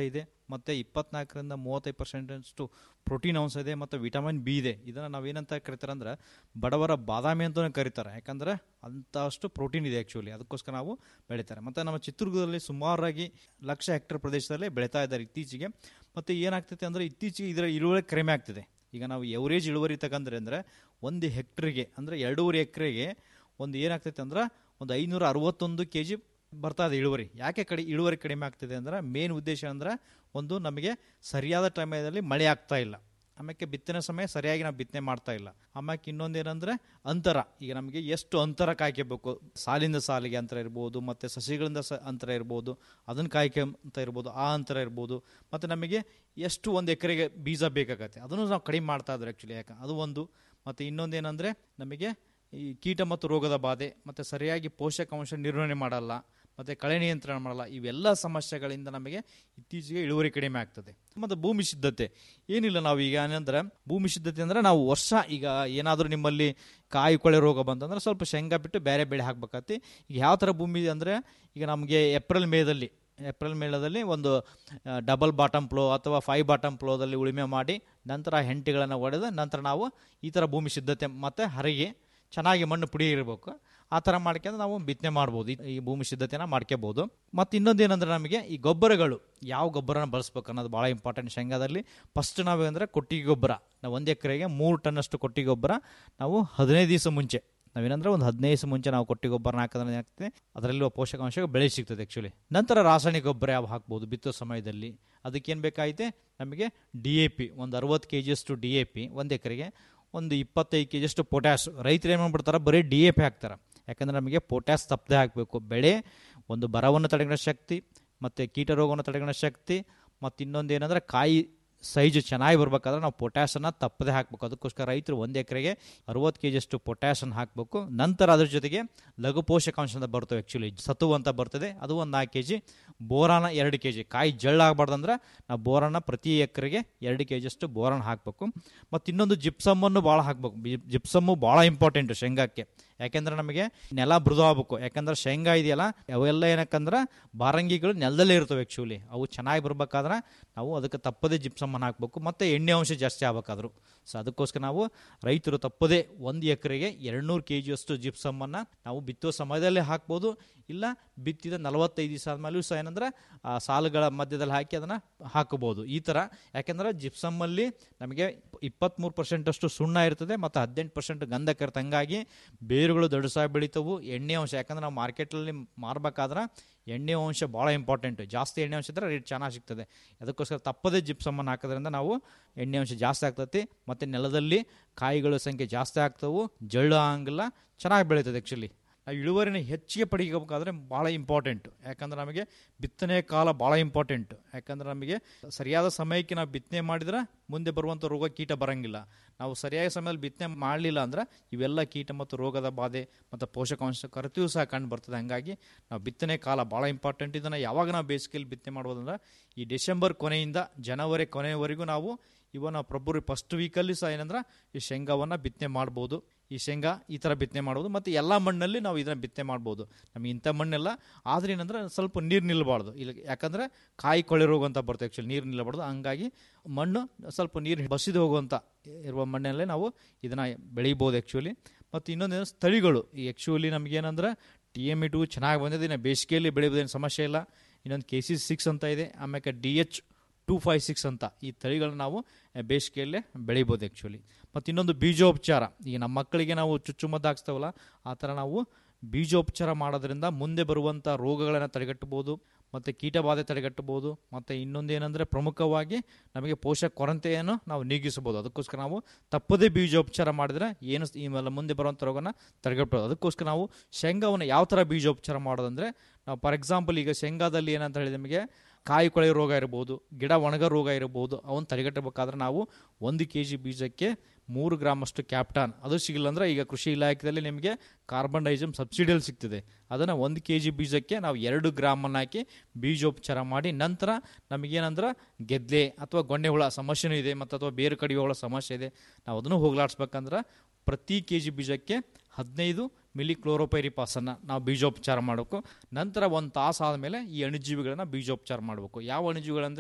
ಮತ್ತು ಇಪ್ಪತ್ನಾಲ್ಕರಿಂದ ಮೂವತ್ತೈದು ಪರ್ಸೆಂಟಷ್ಟು ಪ್ರೋಟೀನ್ ಅಂಶ ಇದೆ ಮತ್ತು ವಿಟಮಿನ್ ಬಿ ಇದೆ ಇದನ್ನು ನಾವೇನಂತ ಕರಿತಾರೆ ಅಂದ್ರೆ ಬಡವರ ಬಾದಾಮಿ ಅಂತಲೇ ಕರೀತಾರೆ ಯಾಕಂದರೆ ಅಂಥಷ್ಟು ಪ್ರೋಟೀನ್ ಇದೆ ಆ್ಯಕ್ಚುಲಿ ಅದಕ್ಕೋಸ್ಕರ ನಾವು ಬೆಳೀತಾರೆ ಮತ್ತು ನಮ್ಮ ಚಿತ್ರದುರ್ಗದಲ್ಲಿ ಸುಮಾರಾಗಿ ಲಕ್ಷ ಹೆಕ್ಟೇರ್ ಪ್ರದೇಶದಲ್ಲಿ ಬೆಳೀತಾ ಇದ್ದಾರೆ ಇತ್ತೀಚೆಗೆ ಮತ್ತು ಏನಾಗ್ತೈತೆ ಅಂದರೆ ಇತ್ತೀಚೆಗೆ ಇದರ ಇಳುವರಿ ಕಡಿಮೆ ಆಗ್ತಿದೆ ಈಗ ನಾವು ಎವರೇಜ್ ಇಳುವರಿ ತಗೊಂಡ್ರೆ ಅಂದರೆ ಒಂದು ಹೆಕ್ಟ್ರಿಗೆ ಅಂದರೆ ಎರಡೂವರೆ ಎಕರೆಗೆ ಒಂದು ಏನಾಗ್ತೈತೆ ಅಂದ್ರೆ ಒಂದು ಐನೂರ ಅರವತ್ತೊಂದು ಕೆ ಜಿ ಬರ್ತಾ ಇದೆ ಇಳುವರಿ ಯಾಕೆ ಕಡಿ ಇಳುವರಿ ಕಡಿಮೆ ಆಗ್ತಿದೆ ಅಂದ್ರೆ ಮೇನ್ ಉದ್ದೇಶ ಅಂದ್ರೆ ಒಂದು ನಮಗೆ ಸರಿಯಾದ ಟೈಮಲ್ಲಿ ಮಳೆ ಆಗ್ತಾ ಇಲ್ಲ ಆಮೇಲೆ ಬಿತ್ತನೆ ಸಮಯ ಸರಿಯಾಗಿ ನಾವು ಬಿತ್ತನೆ ಮಾಡ್ತಾ ಇಲ್ಲ ಆಮೇಲೆ ಇನ್ನೊಂದು ಏನಂದ್ರೆ ಅಂತರ ಈಗ ನಮಗೆ ಎಷ್ಟು ಅಂತರ ಕಾಯ್ಕೋಬೇಕು ಸಾಲಿಂದ ಸಾಲಿಗೆ ಅಂತರ ಇರ್ಬೋದು ಮತ್ತು ಸಸಿಗಳಿಂದ ಸ ಅಂತರ ಇರ್ಬೋದು ಅದನ್ನು ಕಾಯ್ಕೆ ಅಂತ ಇರ್ಬೋದು ಆ ಅಂತರ ಇರ್ಬೋದು ಮತ್ತು ನಮಗೆ ಎಷ್ಟು ಒಂದು ಎಕರೆಗೆ ಬೀಜ ಬೇಕಾಗತ್ತೆ ಅದನ್ನು ನಾವು ಕಡಿಮೆ ಮಾಡ್ತಾ ಇದ್ರೆ ಆ್ಯಕ್ಚುಲಿ ಯಾಕೆ ಅದು ಒಂದು ಮತ್ತು ಇನ್ನೊಂದು ಏನಂದರೆ ನಮಗೆ ಈ ಕೀಟ ಮತ್ತು ರೋಗದ ಬಾಧೆ ಮತ್ತು ಸರಿಯಾಗಿ ಪೋಷಕಾಂಶ ನಿರ್ವಹಣೆ ಮಾಡಲ್ಲ ಮತ್ತು ಕಳೆ ನಿಯಂತ್ರಣ ಮಾಡಲ್ಲ ಇವೆಲ್ಲ ಸಮಸ್ಯೆಗಳಿಂದ ನಮಗೆ ಇತ್ತೀಚೆಗೆ ಇಳುವರಿ ಕಡಿಮೆ ಆಗ್ತದೆ ಮತ್ತು ಭೂಮಿ ಸಿದ್ಧತೆ ಏನಿಲ್ಲ ನಾವು ಈಗ ಏನಂದ್ರೆ ಭೂಮಿ ಸಿದ್ಧತೆ ಅಂದರೆ ನಾವು ವರ್ಷ ಈಗ ಏನಾದರೂ ನಿಮ್ಮಲ್ಲಿ ಕಾಯಿ ಕೊಳೆ ರೋಗ ಬಂತಂದ್ರೆ ಸ್ವಲ್ಪ ಶೇಂಗಾ ಬಿಟ್ಟು ಬೇರೆ ಬೆಳೆ ಹಾಕ್ಬೇಕತ್ತಿ ಈಗ ಯಾವ ಥರ ಭೂಮಿ ಅಂದರೆ ಈಗ ನಮಗೆ ಏಪ್ರಿಲ್ ಮೇದಲ್ಲಿ ಏಪ್ರಿಲ್ ಮೇಳದಲ್ಲಿ ಒಂದು ಡಬಲ್ ಬಾಟಮ್ ಫ್ಲೋ ಅಥವಾ ಫೈವ್ ಬಾಟಮ್ ಫ್ಲೋದಲ್ಲಿ ಉಳುಮೆ ಮಾಡಿ ನಂತರ ಹೆಂಟಿಗಳನ್ನು ಹೊಡೆದು ನಂತರ ನಾವು ಈ ಥರ ಭೂಮಿ ಸಿದ್ಧತೆ ಮತ್ತು ಹರಿಗೆ ಚೆನ್ನಾಗಿ ಮಣ್ಣು ಪುಡಿ ಇರಬೇಕು ಆ ಥರ ಮಾಡ್ಕೊಂಡು ನಾವು ಬಿತ್ತನೆ ಮಾಡ್ಬೋದು ಈ- ಈ ಭೂಮಿ ಸಿದ್ಧತೆನ ಮಾಡ್ಕೋಬೋದು ಮತ್ತು ಇನ್ನೊಂದು ಏನಂದ್ರೆ ನಮಗೆ ಈ ಗೊಬ್ಬರಗಳು ಯಾವ ಗೊಬ್ಬರನ ಬಳಸ್ಬೇಕು ಅನ್ನೋದು ಭಾಳ ಇಂಪಾರ್ಟೆಂಟ್ ಶೇಂಗಾದಲ್ಲಿ ಫಸ್ಟ್ ನಾವು ಅಂದರೆ ಕೊಟ್ಟಿಗೆ ಗೊಬ್ಬರ ನಾವು ಒಂದು ಎಕರೆಗೆ ಮೂರು ಟನ್ನಷ್ಟು ಕೊಟ್ಟಿಗೆ ಗೊಬ್ಬರ ನಾವು ಹದಿನೈದು ದಿವಸ ಮುಂಚೆ ನಾವೇನಂದ್ರೆ ಒಂದು ಹದಿನೈದು ದಿವಸ ಮುಂಚೆ ನಾವು ಕೊಟ್ಟಿಗೆ ಗೊಬ್ಬರನ ಹಾಕಿದ್ರೆ ಏನಾಗ್ತದೆ ಅದರಲ್ಲಿರುವ ಪೋಷಕಾಂಶ ಬೆಳೆ ಸಿಗ್ತದೆ ಆ್ಯಕ್ಚುಲಿ ನಂತರ ರಾಸಾಯನಿಕ ಗೊಬ್ಬರ ಯಾವ ಹಾಕ್ಬೋದು ಬಿತ್ತೋ ಸಮಯದಲ್ಲಿ ಅದಕ್ಕೇನು ಬೇಕಾಗಿದೆ ನಮಗೆ ಡಿ ಎ ಪಿ ಒಂದು ಅರವತ್ತು ಕೆ ಜಿಯಷ್ಟು ಡಿ ಎ ಪಿ ಒಂದು ಎಕರೆಗೆ ಒಂದು ಇಪ್ಪತ್ತೈದು ಕೆ ಜಿಯಷ್ಟು ಪೊಟ್ಯಾಶ್ ರೈತರು ಏನು ಮಾಡ್ಬಿಡ್ತಾರೆ ಬರೀ ಡಿ ಎ ಪಿ ಹಾಕ್ತಾರೆ ಯಾಕಂದರೆ ನಮಗೆ ಪೊಟ್ಯಾಶ್ ತಪ್ಪದೆ ಹಾಕಬೇಕು ಬೆಳೆ ಒಂದು ಬರವನ್ನು ತಡೆಗಣೋ ಶಕ್ತಿ ಮತ್ತು ಕೀಟ ರೋಗವನ್ನು ತಡೆಗಣೋ ಶಕ್ತಿ ಮತ್ತು ಇನ್ನೊಂದು ಏನಂದ್ರೆ ಕಾಯಿ ಸೈಜು ಚೆನ್ನಾಗಿ ಬರ್ಬೇಕಾದ್ರೆ ನಾವು ಪೊಟ್ಯಾಶನ್ನು ತಪ್ಪದೆ ಹಾಕಬೇಕು ಅದಕ್ಕೋಸ್ಕರ ರೈತರು ಒಂದು ಎಕರೆಗೆ ಅರವತ್ತು ಕೆ ಜಿಯಷ್ಟು ಪೊಟ್ಯಾಶನ್ನು ಹಾಕಬೇಕು ನಂತರ ಅದ್ರ ಜೊತೆಗೆ ಲಘು ಪೋಷಕಾಂಶ ಅಂತ ಬರ್ತವೆ ಆ್ಯಕ್ಚುಲಿ ಸತು ಅಂತ ಬರ್ತದೆ ಅದು ಒಂದು ನಾಲ್ಕು ಕೆ ಜಿ ಬೋರಾನ ಎರಡು ಕೆ ಜಿ ಕಾಯಿ ಜಳ್ಳಾಗಬಾರ್ದಂದ್ರೆ ನಾವು ಬೋರಾನ ಪ್ರತಿ ಎಕರೆಗೆ ಎರಡು ಕೆ ಜಿಯಷ್ಟು ಬೋರಾನ ಹಾಕಬೇಕು ಮತ್ತು ಇನ್ನೊಂದು ಜಿಪ್ಸಮ್ಮನ್ನು ಭಾಳ ಹಾಕಬೇಕು ಜಿಪ್ಸಮ್ಮು ಭಾಳ ಇಂಪಾರ್ಟೆಂಟು ಶೇಂಗಾಕ್ಕೆ ಯಾಕೆಂದ್ರೆ ನಮಗೆ ನೆಲ ಮೃದು ಆಗ್ಬೇಕು ಯಾಕಂದ್ರೆ ಶೇಂಗಾ ಇದೆಯಲ್ಲ ಅವೆಲ್ಲ ಏನಕ್ಕಂದ್ರೆ ಬಾರಂಗಿಗಳು ನೆಲದಲ್ಲೇ ಇರ್ತವೆ ಆ್ಯಕ್ಚುಲಿ ಅವು ಚೆನ್ನಾಗಿ ಬರ್ಬೇಕಾದ್ರೆ ನಾವು ಅದಕ್ಕೆ ತಪ್ಪದೇ ಜಿಪ್ಸಮ್ಮನ್ನು ಹಾಕಬೇಕು ಮತ್ತು ಎಣ್ಣೆ ಅಂಶ ಜಾಸ್ತಿ ಆಗ್ಬೇಕಾದ್ರು ಸೊ ಅದಕ್ಕೋಸ್ಕರ ನಾವು ರೈತರು ತಪ್ಪದೇ ಒಂದು ಎಕರೆಗೆ ಎರಡುನೂರು ಕೆ ಜಿಯಷ್ಟು ಜಿಪ್ಸಮ್ಮನ್ನು ನಾವು ಬಿತ್ತುವ ಸಮಯದಲ್ಲೇ ಹಾಕ್ಬೋದು ಇಲ್ಲ ಬಿತ್ತಿದ ನಲವತ್ತೈದು ದಿವಸ ಆದಮೇಲೂ ಸಹ ಏನಂದ್ರೆ ಆ ಸಾಲುಗಳ ಮಧ್ಯದಲ್ಲಿ ಹಾಕಿ ಅದನ್ನು ಹಾಕಬಹುದು ಈ ಥರ ಯಾಕೆಂದ್ರೆ ಜಿಪ್ಸಮ್ಮಲ್ಲಿ ನಮಗೆ ಇಪ್ಪತ್ತ್ಮೂರು ಪರ್ಸೆಂಟಷ್ಟು ಸುಣ್ಣ ಇರ್ತದೆ ಮತ್ತು ಹದಿನೆಂಟು ಪರ್ಸೆಂಟ್ ಗಂಧಕ ಇರುತ್ತೆ ಹಂಗಾಗಿ ಬೇರುಗಳು ದೊಡ್ಡಸಾಗಿ ಬೆಳಿತವು ಎಣ್ಣೆ ಅಂಶ ಯಾಕಂದ್ರೆ ನಾವು ಮಾರ್ಕೆಟಲ್ಲಿ ಮಾರ್ಬೇಕಾದ್ರೆ ಎಣ್ಣೆ ಅಂಶ ಭಾಳ ಇಂಪಾರ್ಟೆಂಟ್ ಜಾಸ್ತಿ ಎಣ್ಣೆ ಅಂಶ ಇದ್ದರೆ ರೇಟ್ ಚೆನ್ನಾಗಿ ಸಿಗ್ತದೆ ಅದಕ್ಕೋಸ್ಕರ ತಪ್ಪದೇ ಜಿಪ್ಸಮ್ಮನ್ನು ಹಾಕೋದ್ರಿಂದ ನಾವು ಎಣ್ಣೆ ಅಂಶ ಜಾಸ್ತಿ ಆಗ್ತೈತಿ ಮತ್ತು ನೆಲದಲ್ಲಿ ಕಾಯಿಗಳ ಸಂಖ್ಯೆ ಜಾಸ್ತಿ ಆಗ್ತವು ಜಳ್ಳು ಆಗಂಗಿಲ್ಲ ಚೆನ್ನಾಗಿ ಬೆಳೀತದೆ ಆ್ಯಕ್ಚುಲಿ ನಾವು ಇಳುವರಿನ ಹೆಚ್ಚಿಗೆ ಪಡಿಬೇಕಾದ್ರೆ ಭಾಳ ಇಂಪಾರ್ಟೆಂಟ್ ಯಾಕಂದ್ರೆ ನಮಗೆ ಬಿತ್ತನೆ ಕಾಲ ಭಾಳ ಇಂಪಾರ್ಟೆಂಟ್ ಯಾಕಂದ್ರೆ ನಮಗೆ ಸರಿಯಾದ ಸಮಯಕ್ಕೆ ನಾವು ಬಿತ್ತನೆ ಮಾಡಿದ್ರೆ ಮುಂದೆ ಬರುವಂಥ ರೋಗ ಕೀಟ ಬರಂಗಿಲ್ಲ ನಾವು ಸರಿಯಾದ ಸಮಯದಲ್ಲಿ ಬಿತ್ತನೆ ಮಾಡಲಿಲ್ಲ ಅಂದ್ರೆ ಇವೆಲ್ಲ ಕೀಟ ಮತ್ತು ರೋಗದ ಬಾಧೆ ಮತ್ತು ಪೋಷಕಾಂಶ ಕೊರತೆಯೂ ಸಹ ಕಂಡು ಬರ್ತದೆ ಹಾಗಾಗಿ ನಾವು ಬಿತ್ತನೆ ಕಾಲ ಭಾಳ ಇಂಪಾರ್ಟೆಂಟ್ ಇದನ್ನು ಯಾವಾಗ ನಾವು ಬೇಸಿಗೆಯಲ್ಲಿ ಬಿತ್ತನೆ ಮಾಡ್ಬೋದಂದ್ರೆ ಈ ಡಿಸೆಂಬರ್ ಕೊನೆಯಿಂದ ಜನವರಿ ಕೊನೆಯವರೆಗೂ ನಾವು ಇವನ್ ಫೆಬ್ರವರಿ ಫಸ್ಟ್ ವೀಕಲ್ಲಿ ಸಹ ಏನಂದ್ರೆ ಈ ಶೇಂಗಾವನ್ನು ಬಿತ್ತನೆ ಮಾಡ್ಬೋದು ಈ ಶೇಂಗಾ ಈ ಥರ ಬಿತ್ತನೆ ಮಾಡ್ಬೋದು ಮತ್ತು ಎಲ್ಲ ಮಣ್ಣಲ್ಲಿ ನಾವು ಇದನ್ನು ಬಿತ್ತನೆ ಮಾಡ್ಬೋದು ನಮಗೆ ಇಂಥ ಮಣ್ಣೆಲ್ಲ ಆದ್ರೆ ಏನಂದ್ರೆ ಸ್ವಲ್ಪ ನೀರು ನಿಲ್ಲಬಾರ್ದು ಇಲ್ಲಿ ಯಾಕಂದರೆ ಕಾಯಿ ಕೊಳೆ ರೋಗ ಅಂತ ಬರುತ್ತೆ ಆ್ಯಕ್ಚುಲಿ ನೀರು ನಿಲ್ಲಬಾರ್ದು ಹಂಗಾಗಿ ಮಣ್ಣು ಸ್ವಲ್ಪ ನೀರು ಬಸಿದು ಹೋಗುವಂಥ ಇರುವ ಮಣ್ಣಲ್ಲೇ ನಾವು ಇದನ್ನು ಬೆಳಿಬೋದು ಆ್ಯಕ್ಚುಲಿ ಮತ್ತು ಇನ್ನೊಂದು ಸ್ಥಳಿಗಳು ಈ ಆ್ಯಕ್ಚುಲಿ ನಮಗೇನಂದ್ರೆ ಟಿ ಎಮ್ ಇ ಟು ಚೆನ್ನಾಗಿ ಬಂದಿದೆ ಇನ್ನು ಬೇಸಿಗೆಯಲ್ಲಿ ಬೆಳೆಯೋದೇನು ಸಮಸ್ಯೆ ಇಲ್ಲ ಇನ್ನೊಂದು ಕೆ ಸಿ ಸಿಕ್ಸ್ ಅಂತ ಇದೆ ಆಮೇಲೆ D H two five six ಅಂತ ಈ ತಳಿಗಳನ್ನ ನಾವು ಬೇಸಿಗೆಯಲ್ಲೇ ಬೆಳಿಬೋದು ಆ್ಯಕ್ಚುಲಿ ಮತ್ತು ಇನ್ನೊಂದು ಬೀಜೋಪಚಾರ ಈಗ ನಮ್ಮ ಮಕ್ಕಳಿಗೆ ನಾವು ಚುಚ್ಚುಮದ್ದು ಹಾಕ್ಸ್ತೇವಲ್ಲ ಆ ಥರ ನಾವು ಬೀಜೋಪಚಾರ ಮಾಡೋದ್ರಿಂದ ಮುಂದೆ ಬರುವಂಥ ರೋಗಗಳನ್ನು ತಡೆಗಟ್ಟಬಹುದು ಮತ್ತು ಕೀಟಬಾಧೆ ತಡೆಗಟ್ಟಬಹುದು ಮತ್ತು ಇನ್ನೊಂದು ಏನಂದರೆ ಪ್ರಮುಖವಾಗಿ ನಮಗೆ ಪೋಷಕ ಕೊರತೆಯನ್ನು ನಾವು ನೀಗಿಸಬಹುದು ಅದಕ್ಕೋಸ್ಕರ ನಾವು ತಪ್ಪದೇ ಬೀಜೋಪಚಾರ ಮಾಡಿದ್ರೆ ಏನು ಸ್- ಈ ಮೇಲೆ ಮುಂದೆ ಬರುವಂಥ ರೋಗನ ತಡೆಗಟ್ಟಬಹುದು ಅದಕ್ಕೋಸ್ಕರ ನಾವು ಶೇಂಗಾವನ್ನು ಯಾವ ಥರ ಬೀಜೋಪಚಾರ ಮಾಡೋದಂದರೆ ನಾವು ಫಾರ್ ಎಕ್ಸಾಂಪಲ್ ಈಗ ಶೇಂಗಾದಲ್ಲಿ ಏನಂತ ಹೇಳಿದ್ರೆ ನಮಗೆ ಕಾಯಿ ಕೊಳೆ ರೋಗ ಇರ್ಬೋದು ಗಿಡ ಒಣಗ ರೋಗ ಇರ್ಬೋದು ಅವನ್ನ ತಡೆಗಟ್ಟಬೇಕಾದ್ರೆ ನಾವು ಒಂದು ಕೆ ಜಿ ಬೀಜಕ್ಕೆ ಮೂರು ಗ್ರಾಮ್ ಅಷ್ಟು ಕ್ಯಾಪ್ಟಾನ್ ಅದು ಸಿಗಿಲ್ಲ ಅಂದ್ರೆ ಈಗ ಕೃಷಿ ಇಲಾಖೆಯಲ್ಲಿ ನಿಮಗೆ ಕಾರ್ಬನ್ ಡೈಜಮ್ ಸಬ್ಸಿಡಿಯಲ್ಲಿ ಸಿಗ್ತದೆ ಅದನ್ನು ಒಂದು ಕೆ ಜಿ ಬೀಜಕ್ಕೆ ನಾವು ಎರಡು ಗ್ರಾಮನ್ನು ಹಾಕಿ ಬೀಜೋಪಚಾರ ಮಾಡಿ ನಂತರ ನಮಗೇನಂದ್ರೆ ಗೆದ್ಲೆ ಅಥವಾ ಗೊಣ್ಣೆ ಹುಳ ಸಮಸ್ಯೆನೂ ಇದೆ ಮತ್ತು ಅಥವಾ ಬೇರು ಕಡಿಯೋ ಹುಳ ಸಮಸ್ಯೆ ಇದೆ ನಾವು ಅದನ್ನು ಹೋಗ್ಲಾಡ್ಸ್ಬೇಕಂದ್ರೆ ಪ್ರತಿ ಕೆ ಜಿ ಬೀಜಕ್ಕೆ ಹದಿನೈದು ಮಿಲಿ ಕ್ಲೋರೋಪೈರಿಪಾಸನ್ನು ನಾವು ಬೀಜೋಪಚಾರ ಮಾಡಬೇಕು ನಂತರ ಒಂದು ತಾಸು ಆದಮೇಲೆ ಈ ಅಣುಜೀವಿಗಳನ್ನ ಬೀಜೋಪಚಾರ ಮಾಡಬೇಕು ಯಾವ ಅಣುಜೀವಿಗಳಂದರೆ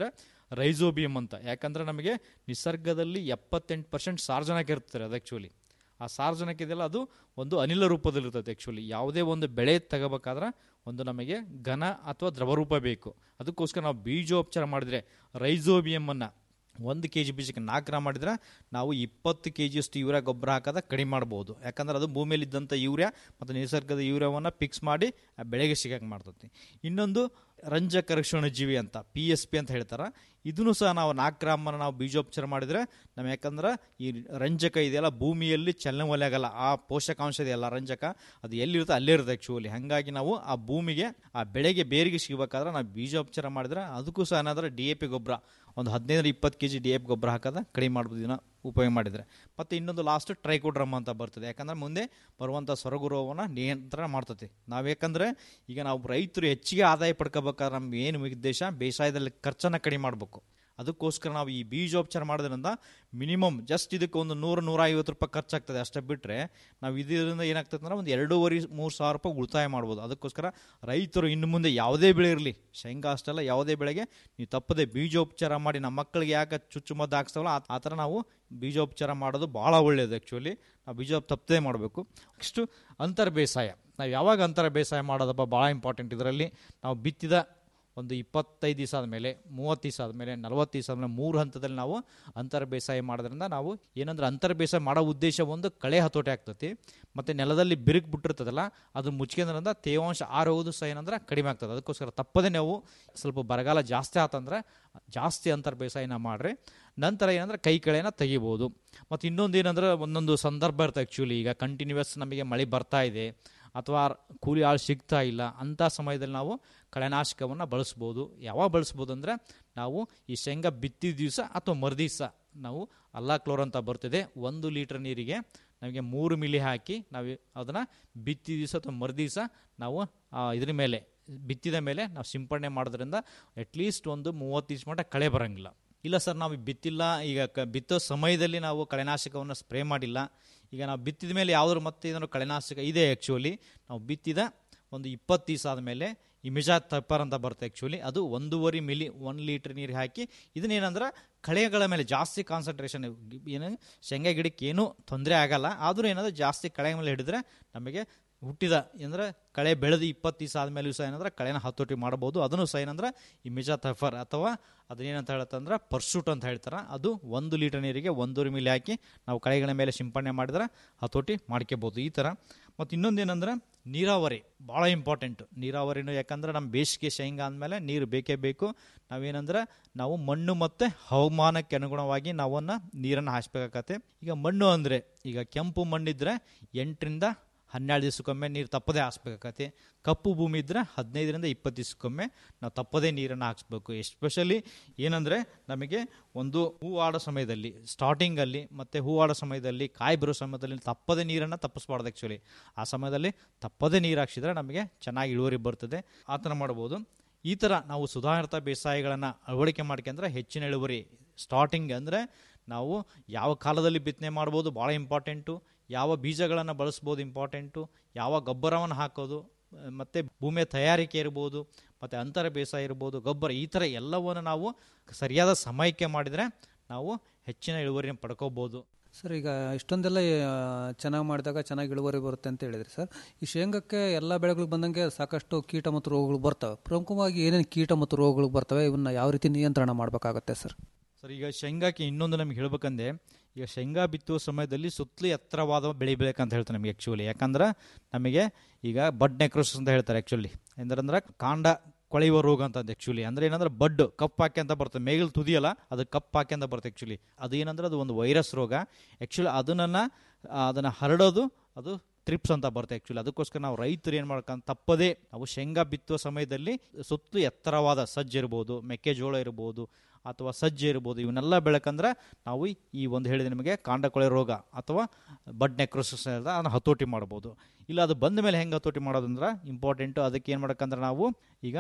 ರೈಸೋಬಿಯಂ ಅಂತ ಯಾಕಂದರೆ ನಮಗೆ ನಿಸರ್ಗದಲ್ಲಿ ಎಪ್ಪತ್ತೆಂಟು ಪರ್ಸೆಂಟ್ ಸಾರ್ವಜನಿಕ ಇರ್ತಾರೆ ಅದು ಆ್ಯಕ್ಚುಲಿ ಆ ಸಾರ್ವಜನಿಕ ಇದೆಯಲ್ಲ ಅದು ಒಂದು ಅನಿಲ ರೂಪದಲ್ಲಿರ್ತದೆ ಆ್ಯಕ್ಚುಲಿ ಯಾವುದೇ ಒಂದು ಬೆಳೆ ತಗೋಬೇಕಾದ್ರೆ ಒಂದು ನಮಗೆ ಘನ ಅಥವಾ ದ್ರವ ರೂಪ ಬೇಕು ಅದಕ್ಕೋಸ್ಕರ ನಾವು ಬೀಜೋಪಚಾರ ಮಾಡಿದರೆ ರೈಸೋಬಿಯಮನ್ನು ಒಂದು ಕೆ ಜಿ ಬೀಜಕ್ಕೆ ನಾಲ್ಕು ಗ್ರಾಮ್ ಮಾಡಿದ್ರೆ ನಾವು ಇಪ್ಪತ್ತು ಕೆ ಜಿಯಷ್ಟು ಯೂರಿಯಾ ಗೊಬ್ಬರ ಹಾಕೋದ ಕಡಿಮೆ ಮಾಡ್ಬೋದು ಯಾಕಂದ್ರೆ ಅದು ಭೂಮಿಯಲ್ಲಿದ್ದಂಥ ಯೂರಿಯಾ ಮತ್ತು ನಿಸರ್ಗದ ಯೂರಿಯಾವನ್ನು ಫಿಕ್ಸ್ ಮಾಡಿ ಆ ಬೆಳೆಗೆ ಸಿಗಕ್ಕೆ ಮಾಡ್ತೈತಿ ಇನ್ನೊಂದು ರಂಜಕ ರಕ್ಷಣಜೀವಿ ಅಂತ ಪಿ ಎಸ್ ಪಿ ಅಂತ ಹೇಳ್ತಾರೆ ಇದನ್ನು ಸಹ ನಾವು ನಾಲ್ಕು ಗ್ರಾಮನ್ನು ನಾವು ಬೀಜೋಪಚಾರ ಮಾಡಿದರೆ ನಮ್ಮ ಯಾಕಂದ್ರೆ ಈ ರಂಜಕ ಇದೆಯಲ್ಲ ಭೂಮಿಯಲ್ಲಿ ಚಲನೆ ಆಗಲ್ಲ ಆ ಪೋಷಕಾಂಶ ಇದೆಯಲ್ಲ ರಂಜಕ ಅದು ಎಲ್ಲಿರುತ್ತೆ ಅಲ್ಲೇ ಇರುತ್ತೆ ಆ್ಯಕ್ಚುಲಿ ಹಾಗಾಗಿ ನಾವು ಆ ಭೂಮಿಗೆ ಆ ಬೆಳೆಗೆ ಬೇರಿಗೆ ಸಿಗಬೇಕಾದ್ರೆ ನಾವು ಬೀಜೋಪಚಾರ ಮಾಡಿದ್ರೆ ಅದಕ್ಕೂ ಸಹ ಏನಾದ್ರೆ ಡಿ ಎ ಪಿ ಗೊಬ್ಬರ ಒಂದು ಹದಿನೈದರ ಇಪ್ಪತ್ತು ಕೆ ಜಿ ಡಿ ಎಫ್ ಗೊಬ್ಬರ ಹಾಕೋದ ಕಡಿಮೆ ಮಾಡ್ಬೋದು ಇದನ್ನ ಉಪಯೋಗ ಮಾಡಿದರೆ ಮತ್ತು ಇನ್ನೊಂದು ಲಾಸ್ಟ್ ಟ್ರೈಕೋಡ್ರಮ್ ಅಂತ ಬರ್ತದೆ ಯಾಕಂದ್ರೆ ಮುಂದೆ ಬರುವಂಥ ಸೊರಗು ರೋಗವನ್ನು ನಿಯಂತ್ರಣ ಮಾಡ್ತದೆ ನಾವು ಯಾಕಂದರೆ ಈಗ ನಾವು ರೈತರು ಹೆಚ್ಚಿಗೆ ಆದಾಯ ಪಡ್ಕೋಬೇಕಾದ್ರೆ ನಮ್ಗೆ ಏನು ಉದ್ದೇಶ ಬೇಸಾಯದಲ್ಲಿ ಖರ್ಚನ್ನು ಕಡಿಮೆ ಮಾಡಬೇಕು ಅದಕ್ಕೋಸ್ಕರ ನಾವು ಈ ಬೀಜೋಪಚಾರ ಮಾಡೋದ್ರಿಂದ ಮಿನಿಮಮ್ ಜಸ್ಟ್ ಇದಕ್ಕೆ ಒಂದು ನೂರು ನೂರ ಐವತ್ತು ರೂಪಾಯಿ ಖರ್ಚಾಗ್ತದೆ ಅಷ್ಟೇ ಬಿಟ್ಟರೆ ನಾವು ಇದರಿಂದ ಏನಾಗ್ತದೆ ಅಂದ್ರೆ ಒಂದು ಎರಡೂವರೆ ಮೂರು ಸಾವಿರ ರೂಪಾಯಿ ಉಳಿತಾಯ ಮಾಡ್ಬೋದು ಅದಕ್ಕೋಸ್ಕರ ರೈತರು ಇನ್ನು ಮುಂದೆ ಯಾವುದೇ ಬೆಳೆ ಇರಲಿ ಶೇಂಗಾ ಅಷ್ಟೆಲ್ಲ ಯಾವುದೇ ಬೆಳೆಗೆ ನೀವು ತಪ್ಪದೆ ಬೀಜೋಪಚಾರ ಮಾಡಿ ನಮ್ಮ ಮಕ್ಕಳಿಗೆ ಯಾಕೆ ಚುಚ್ಚುಮದ್ದು ಹಾಕ್ಸ್ತಾವಲ್ಲ ಆ- ಆ ಥರ ನಾವು ಬೀಜೋಪಚಾರ ಮಾಡೋದು ಭಾಳ ಒಳ್ಳೆಯದು ಆ್ಯಕ್ಚುಲಿ ನಾವು ಬೀಜ ತಪ್ಪದೇ ಮಾಡಬೇಕು ನೆಕ್ಸ್ಟು ಅಂತರ ಬೇಸಾಯ ನಾವು ಯಾವಾಗ ಅಂತರ ಬೇಸಾಯ ಮಾಡೋದಪ್ಪ ಭಾಳ ಇಂಪಾರ್ಟೆಂಟ್ ಇದರಲ್ಲಿ ನಾವು ಬಿತ್ತಿದ ಒಂದು ಇಪ್ಪತ್ತೈದು ದಿವಸ ಆದಮೇಲೆ ಮೂವತ್ತು ದಿವಸ ಆದಮೇಲೆ ನಲವತ್ತು ದಿವಸ ಆದಮೇಲೆ ಮೂರು ಹಂತದಲ್ಲಿ ನಾವು ಅಂತರ ಬೇಸಾಯ ಮಾಡೋದ್ರಿಂದ ನಾವು ಏನಂದ್ರೆ ಅಂತರ ಬೇಸಾಯ ಮಾಡೋ ಉದ್ದೇಶ ಒಂದು ಕಳೆ ಹತೋಟಿ ಆಗ್ತತಿ ಮತ್ತು ನೆಲದಲ್ಲಿ ಬಿರುಕು ಬಿಟ್ಟಿರ್ತದಲ್ಲ ಅದು ಮುಚ್ಕೊಂಡ್ರಿಂದ ತೇವಾಂಶ ಆರೋದು ಸಹ ಏನಂದ್ರೆ ಕಡಿಮೆ ಆಗ್ತದೆ ಅದಕ್ಕೋಸ್ಕರ ತಪ್ಪದೆ ನಾವು ಸ್ವಲ್ಪ ಬರಗಾಲ ಜಾಸ್ತಿ ಆತಂದ್ರೆ ಜಾಸ್ತಿ ಅಂತರ ಬೇಸಾಯನ ಮಾಡ್ರಿ ನಂತರ ಏನಂದ್ರೆ ಕೈ ಕಳೆನ ತೆಗಿಬೋದು ಮತ್ತು ಇನ್ನೊಂದು ಏನಂದ್ರೆ ಒಂದೊಂದು ಸಂದರ್ಭ ಇರ್ತದೆ ಆ್ಯಕ್ಚುಲಿ ಈಗ ಕಂಟಿನ್ಯೂಸ್ ನಮಗೆ ಮಳೆ ಬರ್ತಾ ಇದೆ ಅಥವಾ ಕೂಲಿ ಆಳು ಸಿಗ್ತಾ ಇಲ್ಲ ಅಂಥ ಸಮಯದಲ್ಲಿ ನಾವು ಕಳೆನಾಶಕವನ್ನು ಬಳಸ್ಬೋದು ಯಾವಾಗ ಬಳಸ್ಬೋದು ಅಂದರೆ ನಾವು ಈ ಶೇಂಗಾ ಬಿತ್ತಿದ ದಿವಸ ಅಥವಾ ಮರುದಿವಸ ನಾವು ಅಲ್ಲಾ ಕ್ಲೋರ್ ಅಂತ ಬರ್ತಿದೆ ಒಂದು ಲೀಟ್ರ್ ನೀರಿಗೆ ನಮಗೆ ಮೂರು ಮಿಲಿ ಹಾಕಿ ನಾವು ಅದನ್ನು ಬಿತ್ತಿದ ದಿವಸ ಅಥವಾ ಮರುದಿವಸ ನಾವು ಆ, ಇದ್ರ ಮೇಲೆ ಬಿತ್ತಿದ ಮೇಲೆ ನಾವು ಸಿಂಪಡಣೆ ಮಾಡೋದ್ರಿಂದ ಅಟ್ಲೀಸ್ಟ್ ಒಂದು ಮೂವತ್ತು ದಿವಸ ಮಟ್ಟ ಕಳೆ ಬರೋಂಗಿಲ್ಲ ಇಲ್ಲ ಸರ್ ನಾವು ಬಿತ್ತಿಲ್ಲ ಈಗ ಕ ಬಿತ್ತೋ ಸಮಯದಲ್ಲಿ ನಾವು ಕಳೆನಾಶಕವನ್ನು ಸ್ಪ್ರೇ ಮಾಡಿಲ್ಲ ಈಗ ನಾವು ಬಿತ್ತಿದ ಮೇಲೆ ಯಾವ್ದಾದ್ರು ಮತ್ತೆ ಏನಾದ್ರು ಕಳೆನಾಶಕ ಇದೆ ಆ್ಯಕ್ಚುಲಿ ನಾವು ಬಿತ್ತಿದ ಒಂದು ಇಪ್ಪತ್ತು ದಿವಸ ಆದಮೇಲೆ ಇಮಿಜಾ ತಪ್ಪರ್ ಅಂತ ಬರುತ್ತೆ ಆ್ಯಕ್ಚುಲಿ ಅದು ಒಂದೂವರೆ ಮಿಲಿ ಒನ್ ಲೀಟ್ರ್ ನೀರು ಹಾಕಿ ಇದನ್ನೇನಂದ್ರೆ ಕಳೆಗಳ ಮೇಲೆ ಜಾಸ್ತಿ ಕಾನ್ಸಂಟ್ರೇಷನ್ ಏನು ಶೇಂಗಾ ಗಿಡಕ್ಕೆ ಏನೂ ತೊಂದರೆ ಆಗಲ್ಲ ಆದರೂ ಏನಾದರೂ ಜಾಸ್ತಿ ಕಳೆ ಮೇಲೆ ಹಿಡಿದ್ರೆ ನಮಗೆ ಹುಟ್ಟಿದ ಅಂದರೆ ಕಳೆ ಬೆಳೆದು ಇಪ್ಪತ್ತು ದಿವಸ ಆದಮೇಲೂ ಸಹ ಏನಂದ್ರೆ ಕಳೆನ ಹತೋಟಿ ಮಾಡ್ಬೋದು ಅದನ್ನು ಸಹ ಏನಂದ್ರೆ ಈ ಮಿಜಾ ತಫರ್ ಅಥವಾ ಅದನ್ನೇನಂತ ಹೇಳುತ್ತಂದ್ರೆ ಪರ್ಸೂಟ್ ಅಂತ ಹೇಳ್ತಾರೆ ಅದು ಒಂದು ಲೀಟರ್ ನೀರಿಗೆ ಒಂದೂವರೆ ಮಿಲಿ ಹಾಕಿ ನಾವು ಕಳೆಗಳ ಮೇಲೆ ಸಿಂಪಡಣೆ ಮಾಡಿದ್ರೆ ಹತೋಟಿ ಮಾಡ್ಕೋಬೋದು ಈ ಥರ ಮತ್ತು ಇನ್ನೊಂದೇನೆಂದ್ರೆ ನೀರಾವರಿ ಭಾಳ ಇಂಪಾರ್ಟೆಂಟ್ ನೀರಾವರಿನೂ ಯಾಕಂದ್ರೆ ನಮ್ಮ ಬೇಸಿಗೆ ಶೇಂಗಾ ಅಂದಮೇಲೆ ನೀರು ಬೇಕೇ ಬೇಕು ನಾವೇನಂದ್ರೆ ನಾವು ಮಣ್ಣು ಮತ್ತು ಹವಾಮಾನಕ್ಕೆ ಅನುಗುಣವಾಗಿ ನಾವನ್ನ ನೀರನ್ನು ಹಾಯಿಸ್ಬೇಕಾಗತ್ತೆ ಈಗ ಮಣ್ಣು ಅಂದರೆ ಈಗ ಕೆಂಪು ಮಣ್ಣಿದ್ರೆ ಎಂಟರಿಂದ ಹನ್ನೆರಡು ದಿವಸಕ್ಕೊಮ್ಮೆ ನೀರು ತಪ್ಪದೇ ಹಾಕ್ಸ್ಬೇಕಾಗತ್ತೆ ಕಪ್ಪು ಭೂಮಿ ಇದ್ದರೆ ಹದಿನೈದರಿಂದ ಇಪ್ಪತ್ತು ದಿವಸಕ್ಕೊಮ್ಮೆ ನಾವು ತಪ್ಪದೇ ನೀರನ್ನು ಹಾಕ್ಸ್ಬೇಕು ಎಸ್ಪೆಷಲಿ ಏನಂದರೆ ನಮಗೆ ಒಂದು ಹೂ ಆಡೋ ಸಮಯದಲ್ಲಿ ಸ್ಟಾರ್ಟಿಂಗಲ್ಲಿ ಮತ್ತು ಹೂ ಆಡೋ ಸಮಯದಲ್ಲಿ ಕಾಯಿ ಬರೋ ಸಮಯದಲ್ಲಿ ತಪ್ಪದೇ ನೀರನ್ನು ತಪ್ಪಿಸ್ಬಾರ್ದು ಆ್ಯಕ್ಚುಲಿ ಆ ಸಮಯದಲ್ಲಿ ತಪ್ಪದೇ ನೀರು ಹಾಕ್ಸಿದ್ರೆ ನಮಗೆ ಚೆನ್ನಾಗಿ ಇಳುವರಿ ಬರ್ತದೆ ಆ ಥರ ಮಾಡ್ಬೋದು ಈ ಥರ ನಾವು ಸುಧಾರಿತ ಬೇಸಾಯಗಳನ್ನು ಅಳವಡಿಕೆ ಮಾಡ್ಕೊಂಡ್ರೆ ಹೆಚ್ಚಿನ ಇಳುವರಿ ಸ್ಟಾರ್ಟಿಂಗ್ ಅಂದರೆ ನಾವು ಯಾವ ಕಾಲದಲ್ಲಿ ಬಿತ್ತನೆ ಮಾಡ್ಬೋದು ಭಾಳ ಇಂಪಾರ್ಟೆಂಟು ಯಾವ ಬೀಜಗಳನ್ನು ಬಳಸ್ಬೋದು ಇಂಪಾರ್ಟೆಂಟು ಯಾವ ಗೊಬ್ಬರವನ್ನು ಹಾಕೋದು ಮತ್ತು ಭೂಮಿಯ ತಯಾರಿಕೆ ಇರ್ಬೋದು ಮತ್ತು ಅಂತರ ಬೇಸಾಯ ಇರ್ಬೋದು ಗೊಬ್ಬರ ಈ ಥರ ಎಲ್ಲವನ್ನು ನಾವು ಸರಿಯಾದ ಸಮಯಕ್ಕೆ ಮಾಡಿದರೆ ನಾವು ಹೆಚ್ಚಿನ ಇಳುವರಿನ ಪಡ್ಕೋಬೋದು ಸರ್ ಈಗ ಇಷ್ಟೊಂದೆಲ್ಲ ಚೆನ್ನಾಗಿ ಮಾಡಿದಾಗ ಚೆನ್ನಾಗಿ ಇಳುವರಿ ಬರುತ್ತೆ ಅಂತ ಹೇಳಿದ್ರಿ ಸರ್ ಈ ಶೇಂಗಕ್ಕೆ ಎಲ್ಲ ಬೆಳೆಗಳು ಬಂದಂಗೆ ಸಾಕಷ್ಟು ಕೀಟ ಮತ್ತು ರೋಗಗಳು ಬರ್ತವೆ ಪ್ರಮುಖವಾಗಿ ಏನೇನು ಕೀಟ ಮತ್ತು ರೋಗಗಳು ಬರ್ತವೆ ಇವನ್ನ ಯಾವ ರೀತಿ ನಿಯಂತ್ರಣ ಮಾಡಬೇಕಾಗತ್ತೆ ಸರ್ ಸರ್ ಈಗ ಶೇಂಗಾಕ್ಕೆ ಇನ್ನೊಂದು ನಮ್ಗೆ ಹೇಳ್ಬೇಕಂದ್ರೆ ಈಗ ಶೇಂಗಾ ಬಿತ್ತುವ ಸಮಯದಲ್ಲಿ ಸುತ್ತಲೂ ಎತ್ತರವಾದ ಬೆಳೆ ಬೆಳೆಯಕ್ಕಂತ ಹೇಳ್ತಾರೆ ನಮಗೆ ಆ್ಯಕ್ಚುಲಿ ಯಾಕಂದ್ರೆ ನಮಗೆ ಈಗ ಬಡ್ ನೆಕ್ರೋಸಿಸ್ ಅಂತ ಹೇಳ್ತಾರೆ ಆ್ಯಕ್ಚುಲಿ ಅಂದ್ರೆ ಕಾಂಡ ಕೊಳೆಯುವ ರೋಗ ಅಂತ ಆ್ಯಕ್ಚುಲಿ ಅಂದ್ರೆ ಏನಂದ್ರೆ ಬಡ್ ಕಪ್ ಹಾಕಿ ಅಂತ ಬರ್ತದೆ ಮೇಗಲ್ ತುದಿಯಲ್ಲ ಅದು ಕಪ್ ಹಾಕಿ ಅಂತ ಬರುತ್ತೆ ಆ್ಯಕ್ಚುಲಿ ಅದು ಏನಂದ್ರೆ ಅದು ಒಂದು ವೈರಸ್ ರೋಗ ಆ್ಯಕ್ಚುಲಿ ಅದನ್ನ ಅದನ್ನು ಹರಡೋದು ಅದು ಟ್ರಿಪ್ಸ್ ಅಂತ ಬರುತ್ತೆ ಆ್ಯಕ್ಚುಲಿ ಅದಕ್ಕೋಸ್ಕರ ನಾವು ರೈತರು ಏನು ಮಾಡ್ಕೊಂಡು ತಪ್ಪದೇ ನಾವು ಶೇಂಗಾ ಬಿತ್ತುವ ಸಮಯದಲ್ಲಿ ಸುತ್ತಲೂ ಎತ್ತರವಾದ ಸಜ್ಜು ಇರ್ಬೋದು ಮೆಕ್ಕೆಜೋಳ ಇರ್ಬೋದು ಅಥವಾ ಸಜ್ಜೆ ಇರ್ಬೋದು ಇವನ್ನೆಲ್ಲ ಬೆಳಕಂದ್ರೆ ನಾವು ಈ ಒಂದು ಹೇಳಿದ ನಿಮಗೆ ಕಾಂಡಕೊಳೆ ರೋಗ ಅಥವಾ ಬಡ್ ನೆಕ್ರೋಸಿಸ್ ಅದನ್ನು ಹತೋಟಿ ಮಾಡ್ಬೋದು ಇಲ್ಲ ಅದು ಬಂದ ಮೇಲೆ ಹೆಂಗೆ ಹತೋಟಿ ಮಾಡೋದಂದ್ರೆ ಇಂಪಾರ್ಟೆಂಟು ಅದಕ್ಕೆ ಏನು ಮಾಡ್ಬೇಕಂದ್ರೆ ನಾವು ಈಗ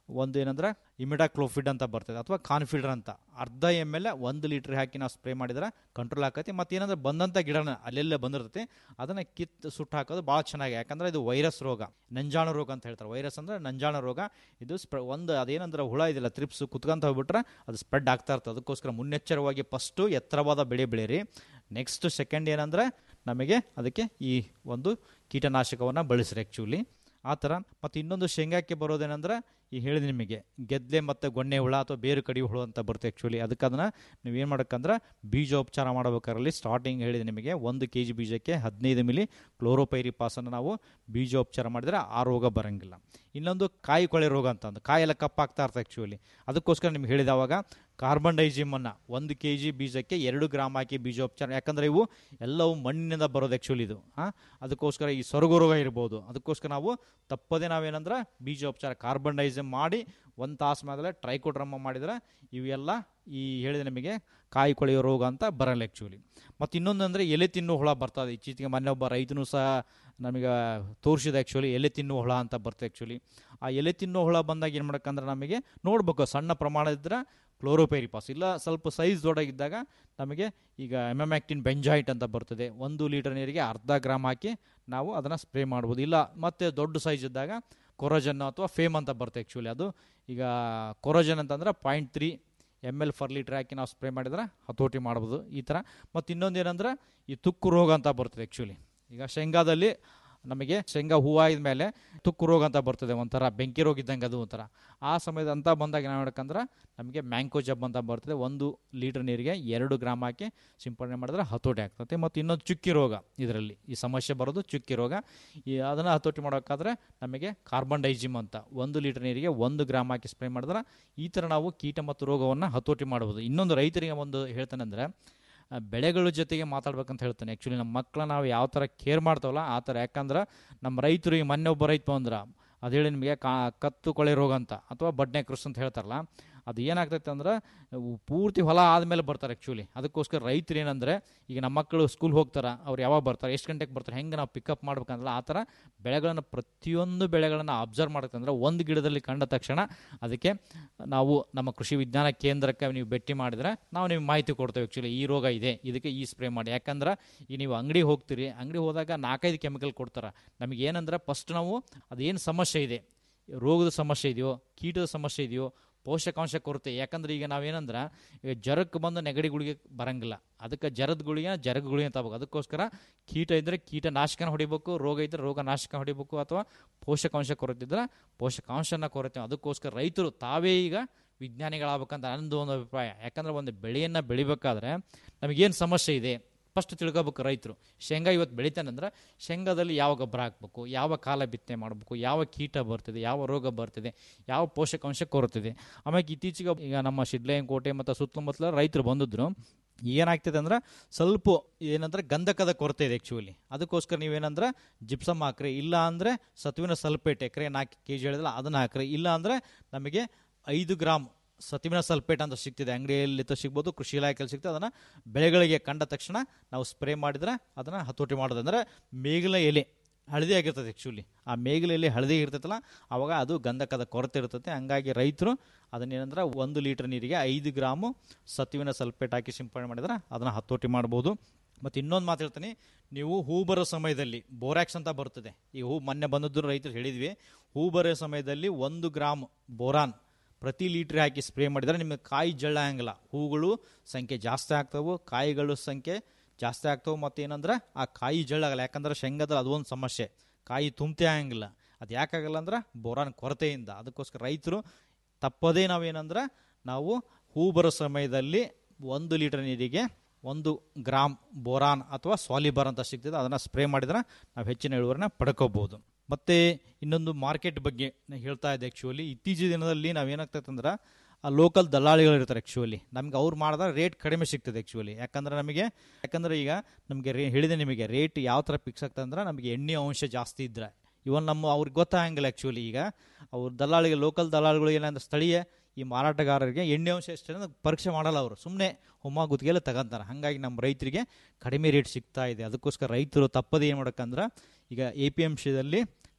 ಒಂದು ಏನಂದ್ರೆ ಇಮಿಡಾಕ್ಲೋಫಿಡ್ ಅಂತ ಬರ್ತದೆ ಅಥವಾ ಕಾನ್ಫಿಡರ್ ಅಂತ ಅರ್ಧ ಎಮ್ ಎಲ್ ಒಂದು ಲೀಟ್ರ್ ಹಾಕಿ ನಾವು ಸ್ಪ್ರೇ ಮಾಡಿದ್ರೆ ಕಂಟ್ರೋಲ್ ಆಕತಿ ಮತ್ತು ಏನಂದ್ರೆ ಬಂದಂಥ ಗಿಡನ ಅಲ್ಲೆಲ್ಲ ಬಂದಿರ್ತೈತಿ ಅದನ್ನು ಕಿತ್ತು ಸುಟ್ಟು ಹಾಕೋದು ಭಾಳ ಚೆನ್ನಾಗಿ ಯಾಕಂದ್ರೆ ಇದು ವೈರಸ್ ರೋಗ ನಂಜಾಣು ರೋಗ ಅಂತ ಹೇಳ್ತಾರೆ ವೈರಸ್ ಅಂದ್ರೆ ನಂಜಾಣು ರೋಗ ಇದು ಸ್ಪ್ರ ಒಂದು ಅದೇನಂದ್ರೆ ಹುಳ ಇದೆಯಲ್ಲ ತ್ರಿಪ್ಸ್ ಕುತ್ಕೊಂತ ಹೋಗ್ಬಿಟ್ರೆ ಅದು ಸ್ಪ್ರೆಡ್ ಆಗ್ತಾ ಇರ್ತದೆ ಅದಕ್ಕೋಸ್ಕರ ಮುನ್ನೆಚ್ಚರವಾಗಿ ಫಸ್ಟು ಎತ್ತರವಾದ ಬೆಳೆ ಬೆಳೀರಿ ನೆಕ್ಸ್ಟ್ ಸೆಕೆಂಡ್ ಏನಂದ್ರೆ ನಮಗೆ ಅದಕ್ಕೆ ಈ ಒಂದು ಕೀಟನಾಶಕವನ್ನು ಬಳಸ್ರಿ ಆ್ಯಕ್ಚುಲಿ ಆ ಥರ ಮತ್ತು ಇನ್ನೊಂದು ಶೇಂಗಾಕ್ಕೆ ಬರೋದೇನೆಂದ್ರೆ ಈ ಹೇಳಿದೆ ನಿಮಗೆ ಗೆದ್ಲೆ ಮತ್ತು ಗೊಣ್ಣೆ ಹುಳ ಅಥವಾ ಬೇರು ಕಡಿ ಹುಳು ಅಂತ ಬರುತ್ತೆ ಆ್ಯಕ್ಚುಲಿ ಅದಕ್ಕೆ ಅದನ್ನು ನೀವು ಏನು ಮಾಡೋಕ್ಕಂದ್ರೆ ಬೀಜೋಪಚಾರ ಮಾಡಬೇಕಾರಲ್ಲಿ ಸ್ಟಾರ್ಟಿಂಗ್ ಹೇಳಿದೆ ನಿಮಗೆ ಒಂದು ಕೆ ಜಿ ಬೀಜಕ್ಕೆ ಹದಿನೈದು ಮಿಲಿ ಕ್ಲೋರೋಪೈರಿಪಾಸನ್ನು ನಾವು ಬೀಜೋಪಚಾರ ಮಾಡಿದರೆ ಆ ರೋಗ ಬರೋಂಗಿಲ್ಲ ಇನ್ನೊಂದು ಕಾಯಿ ಕೊಳೆ ರೋಗ ಅಂತ ಅಂದು ಕಾಯೆಲ್ಲ ಕಪ್ಪಾಗ್ತಾ ಇರ್ತದೆ ಆ್ಯಕ್ಚುಲಿ ಅದಕ್ಕೋಸ್ಕರ ನಿಮ್ಗೆ ಹೇಳಿದ ಅವಾಗ ಕಾರ್ಬನ್ ಡೈಜಿಮನ್ನು ಒಂದು ಕೆ ಜಿ ಬೀಜಕ್ಕೆ ಎರಡು ಗ್ರಾಮ್ ಹಾಕಿ ಬೀಜೋಪಚಾರ ಯಾಕಂದರೆ ಇವು ಎಲ್ಲವೂ ಮಣ್ಣಿನಿಂದ ಬರೋದು ಆ್ಯಕ್ಚುಲಿ ಇದು ಹಾಂ ಅದಕ್ಕೋಸ್ಕರ ಈ ಸೊರಗು ರೋಗ ಇರ್ಬೋದು ಅದಕ್ಕೋಸ್ಕರ ನಾವು ತಪ್ಪದೇ ನಾವೇನಂದ್ರೆ ಬೀಜೋಪಚಾರ ಕಾರ್ಬನ್ ಡೈಜಿಮ್ ಮಾಡಿ ಒಂದು ತಾಸು ಮೇಲೆ ಟ್ರೈಕೋಡ್ರಮ್ಮ ಮಾಡಿದ್ರೆ ಇವೆಲ್ಲ ಈ ಹೇಳಿದ ನಿಮಗೆ ಕಾಯಿ ಕೊಳೆಯೋ ರೋಗ ಅಂತ ಬರಲ್ಲ ಆ್ಯಕ್ಚುಲಿ ಮತ್ತು ಇನ್ನೊಂದು ಅಂದರೆ ಎಲೆ ತಿನ್ನೋ ಹುಳ ಬರ್ತದೆ ಇತ್ತೀಚೆಗೆ ಮೊನ್ನೆ ಒಬ್ಬ ರೈತನೂ ಸಹ ನಮಗೆ ತೋರಿಸಿದ ಆ್ಯಕ್ಚುಲಿ ಎಲೆ ತಿನ್ನೋ ಹುಳ ಅಂತ ಬರ್ತದೆ ಆ್ಯಕ್ಚುಲಿ ಆ ಎಲೆ ತಿನ್ನೋ ಹುಳ ಬಂದಾಗ ಏನು ಮಾಡೋಕ್ಕಂದ್ರೆ ನಮಗೆ ನೋಡ್ಬೇಕು ಸಣ್ಣ ಪ್ರಮಾಣ ಇದ್ರೆ ಕ್ಲೋರೋಪೈರಿಪಾಸ್ ಇಲ್ಲ ಸ್ವಲ್ಪ ಸೈಜ್ ದೊಡ್ಡಗಿದ್ದಾಗ ನಮಗೆ ಈಗ ಎಮೆಮ್ಯಾಕ್ಟಿನ್ ಬೆಂಜಾಯಿಟ್ ಅಂತ ಬರ್ತದೆ ಒಂದು ಲೀಟರ್ ನೀರಿಗೆ ಅರ್ಧ ಗ್ರಾಮ್ ಹಾಕಿ ನಾವು ಅದನ್ನು ಸ್ಪ್ರೇ ಮಾಡ್ಬೋದು ಇಲ್ಲ ಮತ್ತೆ ದೊಡ್ಡ ಸೈಜ್ ಇದ್ದಾಗ ಕೊರೋಜನ್ ಅಥವಾ ಫೇಮ್ ಅಂತ ಬರುತ್ತೆ ಆ್ಯಕ್ಚುಲಿ ಅದು ಈಗ ಕೊರೋಜನ್ ಅಂತಂದ್ರೆ point three M L per litre ಹಾಕಿ ನಾವು ಸ್ಪ್ರೇ ಮಾಡಿದ್ರೆ ಹತೋಟಿ ಮಾಡ್ಬೋದು ಈ ಥರ ಮತ್ತು ಇನ್ನೊಂದು ಏನಂದ್ರೆ ಈ ತುಕ್ಕು ರೋಗ ಅಂತ ಬರ್ತದೆ ಆ್ಯಕ್ಚುಲಿ ಈಗ ಶೇಂಗಾದಲ್ಲಿ ನಮಗೆ ಶೇಂಗಾ ಹೂವಾದ ಮೇಲೆ ತುಕ್ಕು ರೋಗ ಅಂತ ಬರ್ತದೆ ಒಂಥರ ಬೆಂಕಿ ರೋಗ ಇದ್ದಂಗೆ ಅದು ಒಂಥರ ಆ ಸಮಯದ ಅಂತ ಬಂದಾಗ ನಾವು ಹೇಳ್ಕಂದ್ರೆ ನಮಗೆ ಮ್ಯಾಂಕೋ ಜಬ್ ಅಂತ ಬರ್ತದೆ ಒಂದು ಲೀಟರ್ ನೀರಿಗೆ ಎರಡು ಗ್ರಾಮ್ ಹಾಕಿ ಸಿಂಪಡಣೆ ಮಾಡಿದ್ರೆ ಹತೋಟಿ ಆಗ್ತದೆ ಮತ್ತು ಇನ್ನೊಂದು ಚುಕ್ಕಿ ರೋಗ ಇದರಲ್ಲಿ ಈ ಸಮಸ್ಯೆ ಬರೋದು ಚುಕ್ಕಿ ರೋಗ ಈ ಅದನ್ನು ಹತೋಟಿ ಮಾಡೋಕ್ಕಾದ್ರೆ ನಮಗೆ ಕಾರ್ಬನ್ ಡೈಜಿಮ್ ಅಂತ ಒಂದು ಲೀಟರ್ ನೀರಿಗೆ ಒಂದು ಗ್ರಾಮ್ ಹಾಕಿ ಸ್ಪ್ರೇ ಮಾಡಿದ್ರೆ ಈ ಥರ ನಾವು ಕೀಟ ಮತ್ತು ರೋಗವನ್ನು ಹತೋಟಿ ಮಾಡ್ಬೋದು ಇನ್ನೊಂದು ರೈತರಿಗೆ ಒಂದು ಹೇಳ್ತಾನೆ ಅಂದರೆ ಬೆಳೆಗಳ ಜೊತೆಗೆ ಮಾತಾಡ್ಬೇಕಂತ ಹೇಳ್ತಾನೆ ಆ್ಯಕ್ಚುಲಿ ನಮ್ಮ ಮಕ್ಕಳ ನಾವು ಯಾವ ಥರ ಕೇರ್ ಮಾಡ್ತಾವಲ್ಲ ಆ ಥರ ಯಾಕಂದ್ರೆ ನಮ್ಮ ರೈತರು ಈಗ ಮೊನ್ನೆ ಒಬ್ಬ ರೈತ ಬಂದ್ರೆ ಅದು ಹೇಳಿ ನಿಮಗೆ ಕಾ ಕತ್ತು ಕೊಳೆ ರೋಗ ಅಂತ ಅಥವಾ ಬಡ್ನೆ ಕ್ರಸ್ ಅಂತ ಹೇಳ್ತಾರಲ್ಲ ಅದು ಏನಾಗ್ತೈತೆ ಅಂದ್ರೆ ಅವು ಪೂರ್ತಿ ಹೊಲ ಆದಮೇಲೆ ಬರ್ತಾರೆ ಆ್ಯಕ್ಚುಲಿ ಅದಕ್ಕೋಸ್ಕರ ರೈತರು ಏನಂದರೆ ಈಗ ನಮ್ಮ ಮಕ್ಕಳು ಸ್ಕೂಲ್ ಹೋಗ್ತಾರೆ ಅವ್ರು ಯಾವಾಗ ಬರ್ತಾರೆ ಎಷ್ಟು ಗಂಟೆಗೆ ಬರ್ತಾರೆ ಹೆಂಗೆ ನಾವು ಪಿಕಪ್ ಮಾಡ್ಬೇಕಂದ್ರೆ ಆ ಥರ ಬೆಳೆಗಳನ್ನು ಪ್ರತಿಯೊಂದು ಬೆಳೆಗಳನ್ನು ಅಬ್ಸರ್ವ್ ಮಾಡ್ಬೇಕಂದ್ರೆ ಒಂದು ಗಿಡದಲ್ಲಿ ಕಂಡ ತಕ್ಷಣ ಅದಕ್ಕೆ ನಾವು ನಮ್ಮ ಕೃಷಿ ವಿಜ್ಞಾನ ಕೇಂದ್ರಕ್ಕೆ ನೀವು ಭೇಟಿ ಮಾಡಿದ್ರೆ ನಾವು ನಿಮ್ಗೆ ಮಾಹಿತಿ ಕೊಡ್ತೇವೆ ಆ್ಯಕ್ಚುಲಿ ಈ ರೋಗ ಇದೆ ಇದಕ್ಕೆ ಈ ಸ್ಪ್ರೇ ಮಾಡಿ ಯಾಕಂದ್ರೆ ಈಗ ನೀವು ಅಂಗಡಿ ಹೋಗ್ತೀರಿ ಅಂಗಡಿ ಹೋದಾಗ ನಾಲ್ಕೈದು ಕೆಮಿಕಲ್ ಕೊಡ್ತಾರೆ ನಮಗೆ ಏನಂದ್ರೆ ಫಸ್ಟ್ ನಾವು ಅದೇನು ಸಮಸ್ಯೆ ಇದೆ ರೋಗದ ಸಮಸ್ಯೆ ಇದೆಯೋ ಕೀಟದ ಸಮಸ್ಯೆ ಇದೆಯೋ ಪೋಷಕಾಂಶ ಕೊರತೆ ಯಾಕಂದ್ರೆ ಈಗ ನಾವೇನಂದ್ರೆ ಈಗ ಜ್ವರಕ್ಕೆ ಬಂದು ನೆಗಡಿ ಗುಳಿಗೆ ಬರಂಗಿಲ್ಲ ಅದಕ್ಕೆ ಜರದ ಗುಳಿಗೆ ಜರಗ ಗುಳಿಗೆ ಅಂತ ಆಗ್ಬೇಕು ಅದಕ್ಕೋಸ್ಕರ ಕೀಟ ಇದ್ದರೆ ಕೀಟನಾಶಕನ ಹೊಡಿಬೇಕು ರೋಗ ಇದ್ದರೆ ರೋಗ ನಾಶಕ ಹೊಡಿಬೇಕು ಅಥವಾ ಪೋಷಕಾಂಶ ಕೊರತೆ ಇದ್ರೆ ಪೋಷಕಾಂಶನ ಕೊರತೆ ಅದಕ್ಕೋಸ್ಕರ ರೈತರು ತಾವೇ ಈಗ ವಿಜ್ಞಾನಿಗಳಾಗಬೇಕಂತ ನನ್ನದು ಒಂದು ಅಭಿಪ್ರಾಯ ಯಾಕಂದ್ರೆ ಒಂದು ಬೆಳೆಯನ್ನು ಬೆಳಿಬೇಕಾದ್ರೆ ನಮಗೇನು ಸಮಸ್ಯೆ ಇದೆ ಫಸ್ಟ್ ತಿಳ್ಕೊಬೇಕು ರೈತರು ಶೇಂಗಾ ಇವತ್ತು ಬೆಳಿತಾನಂದ್ರೆ ಶೇಂಗಾದಲ್ಲಿ ಯಾವ ಗೊಬ್ಬರ ಹಾಕಬೇಕು ಯಾವ ಕಾಲ ಬಿತ್ತನೆ ಮಾಡಬೇಕು ಯಾವ ಕೀಟ ಬರ್ತಿದೆ ಯಾವ ರೋಗ ಬರ್ತಿದೆ ಯಾವ ಪೋಷಕಾಂಶ ಕೊರತಿದೆ ಆಮೇಲೆ ಇತ್ತೀಚೆಗೆ ಈಗ ನಮ್ಮ ಶಿಡ್ಲಯಂಕೋಟೆ ಮತ್ತು ಸುತ್ತಮುತ್ತಲ ರೈತರು ಬಂದಿದ್ರು ಏನಾಗ್ತದೆ ಅಂದ್ರೆ ಸ್ವಲ್ಪ ಏನಂದ್ರೆ ಗಂಧಕದ ಕೊರತೆ ಇದೆ ಆ್ಯಕ್ಚುಲಿ ಅದಕ್ಕೋಸ್ಕರ ನೀವೇನಂದ್ರೆ ಜಿಪ್ಸಮ್ ಹಾಕ್ರಿ ಇಲ್ಲ ಅಂದರೆ ಸತ್ವಿನ ಸಲ್ಪೇಟ್ ಎಕರೆ ನಾಲ್ಕು ಕೆ ಜಿ ಹೇಳಿದ್ರೆ ಅದನ್ನು ಹಾಕ್ರಿ ಇಲ್ಲ ಅಂದರೆ ನಮಗೆ ಐದು ಗ್ರಾಮ್ ಸತಿವಿನ ಸಲ್ಪೇಟ್ ಅಂತ ಸಿಗ್ತಿದೆ ಅಂಗಡಿಯಲ್ಲಿ ತ ಸಿಗ್ಬೋದು ಕೃಷಿ ಇಲಾಖೆಯಲ್ಲಿ ಸಿಗ್ತದೆ ಅದನ್ನು ಬೆಳೆಗಳಿಗೆ ಕಂಡ ತಕ್ಷಣ ನಾವು ಸ್ಪ್ರೇ ಮಾಡಿದ್ರೆ ಅದನ್ನು ಹತೋಟಿ ಮಾಡೋದು ಅಂದರೆ ಮೇಗಲ ಎಲೆ ಹಳದಿ ಆಗಿರ್ತದೆ ಆ್ಯಕ್ಚುಲಿ ಆ ಮೇಗಲ ಎಲೆ ಹಳದಿ ಇರ್ತೈತಲ್ಲ ಆವಾಗ ಅದು ಗಂಧಕದ ಕೊರತೆ ಇರ್ತೈತೆ ಹಂಗಾಗಿ ರೈತರು ಅದನ್ನೇನಂದ್ರೆ ಒಂದು ಲೀಟರ್ ನೀರಿಗೆ ಐದು ಗ್ರಾಮು ಸತ್ವಿನ ಸಲ್ಪೇಟ್ ಹಾಕಿ ಸಿಂಪಡಣೆ ಮಾಡಿದ್ರೆ ಅದನ್ನು ಹತೋಟಿ ಮಾಡ್ಬೋದು ಮತ್ತು ಇನ್ನೊಂದು ಮಾತು ಹೇಳ್ತೀನಿ ನೀವು ಹೂ ಬರೋ ಸಮಯದಲ್ಲಿ ಬೋರಾಕ್ಸ್ ಅಂತ ಬರ್ತದೆ ಈ ಹೂ ಮೊನ್ನೆ ಬಂದದ್ದು ರೈತರು ಹೇಳಿದ್ವಿ ಹೂ ಬರೋ ಸಮಯದಲ್ಲಿ ಒಂದು ಗ್ರಾಮ್ ಬೋರಾನ್ ಪ್ರತಿ ಲೀಟ್ರ್ ಹಾಕಿ ಸ್ಪ್ರೇ ಮಾಡಿದರೆ ನಿಮಗೆ ಕಾಯಿ ಜಳ್ಳ ಆಗಂಗಿಲ್ಲ ಹೂಗಳು ಸಂಖ್ಯೆ ಜಾಸ್ತಿ ಆಗ್ತವೆ ಕಾಯಿಗಳು ಸಂಖ್ಯೆ ಜಾಸ್ತಿ ಆಗ್ತವೆ ಮತ್ತು ಏನಂದ್ರೆ ಆ ಕಾಯಿ ಜಳ್ಳಾಗಲ್ಲ ಯಾಕಂದ್ರೆ ಶೇಂಗಾದಲ್ಲಿ ಅದು ಒಂದು ಸಮಸ್ಯೆ ಕಾಯಿ ತುಂಬ್ತೆ ಆಗಂಗಿಲ್ಲ ಅದು ಯಾಕಾಗಲ್ಲ ಅಂದ್ರೆ ಬೋರಾನ್ ಕೊರತೆಯಿಂದ ಅದಕ್ಕೋಸ್ಕರ ರೈತರು ತಪ್ಪದೇ ನಾವೇನಂದ್ರೆ ನಾವು ಹೂ ಬರೋ ಸಮಯದಲ್ಲಿ ಒಂದು ಲೀಟರ್ ನೀರಿಗೆ ಒಂದು ಗ್ರಾಮ್ ಬೋರಾನ್ ಅಥವಾ ಸಾಲಿಬರ್ ಅಂತ ಸಿಗ್ತದೆ ಅದನ್ನು ಸ್ಪ್ರೇ ಮಾಡಿದ್ರೆ ನಾವು ಹೆಚ್ಚಿನ ಇಳುವರಿನ ಪಡ್ಕೋಬೋದು ಮತ್ತು ಇನ್ನೊಂದು ಮಾರ್ಕೆಟ್ ಬಗ್ಗೆ ನಾನು ಹೇಳ್ತಾ ಇದ್ದೆ ಆ್ಯಕ್ಚುಲಿ ಇತ್ತೀಚಿನ ದಿನದಲ್ಲಿ ನಾವೇನಾಗ್ತೈತೆ ಅಂದ್ರೆ ಆ ಲೋಕಲ್ ದಲ್ಲಾಳಿಗಳು ಇರ್ತಾರೆ ಆ್ಯಕ್ಚುಲಿ ನಮ್ಗೆ ಅವ್ರು ಮಾಡಿದ್ರೆ ರೇಟ್ ಕಡಿಮೆ ಸಿಗ್ತದೆ ಆ್ಯಕ್ಚುಲಿ ಯಾಕಂದ್ರೆ ನಮಗೆ ಯಾಕಂದ್ರೆ ಈಗ ನಮಗೆ ರೇ ಹೇಳಿದೆ ನಿಮಗೆ ರೇಟ್ ಯಾವ ಥರ ಫಿಕ್ಸ್ ಆಗ್ತದೆ ಅಂದ್ರೆ ನಮಗೆ ಎಣ್ಣೆ ಅಂಶ ಜಾಸ್ತಿ ಇದ್ದರೆ ಇವನ್ ನಮ್ಮ ಅವ್ರಿಗೆ ಗೊತ್ತಾಗಂಗಿಲ್ಲ ಆ್ಯಕ್ಚುಲಿ ಈಗ ಅವ್ರು ದಲ್ಲಾಳಿಗೆ ಲೋಕಲ್ ದಲ್ಲಾಳಿಗಳು ಏನಂದ್ರೆ ಸ್ಥಳೀಯ ಈ ಮಾರಾಟಗಾರರಿಗೆ ಎಣ್ಣೆ ಅಂಶ ಎಷ್ಟು ಅನ್ನೋದು ಪರೀಕ್ಷೆ ಮಾಡಲ್ಲ ಅವರು ಸುಮ್ಮನೆ ಹೊಮ್ಮ ಗುತ್ತಿಗೆಲ್ಲ ತಗೊಂತಾರೆ ಹಾಗಾಗಿ ನಮ್ಮ ರೈತರಿಗೆ ಕಡಿಮೆ ರೇಟ್ ಸಿಗ್ತಾ ಇದೆ ಅದಕ್ಕೋಸ್ಕರ ರೈತರು ತಪ್ಪದೇ ಏನು ಮಾಡೋಕ್ಕಂದ್ರೆ ಈಗ ಎ ಪಿ ಎಮ್ ಸಿದಲ್ಲಿ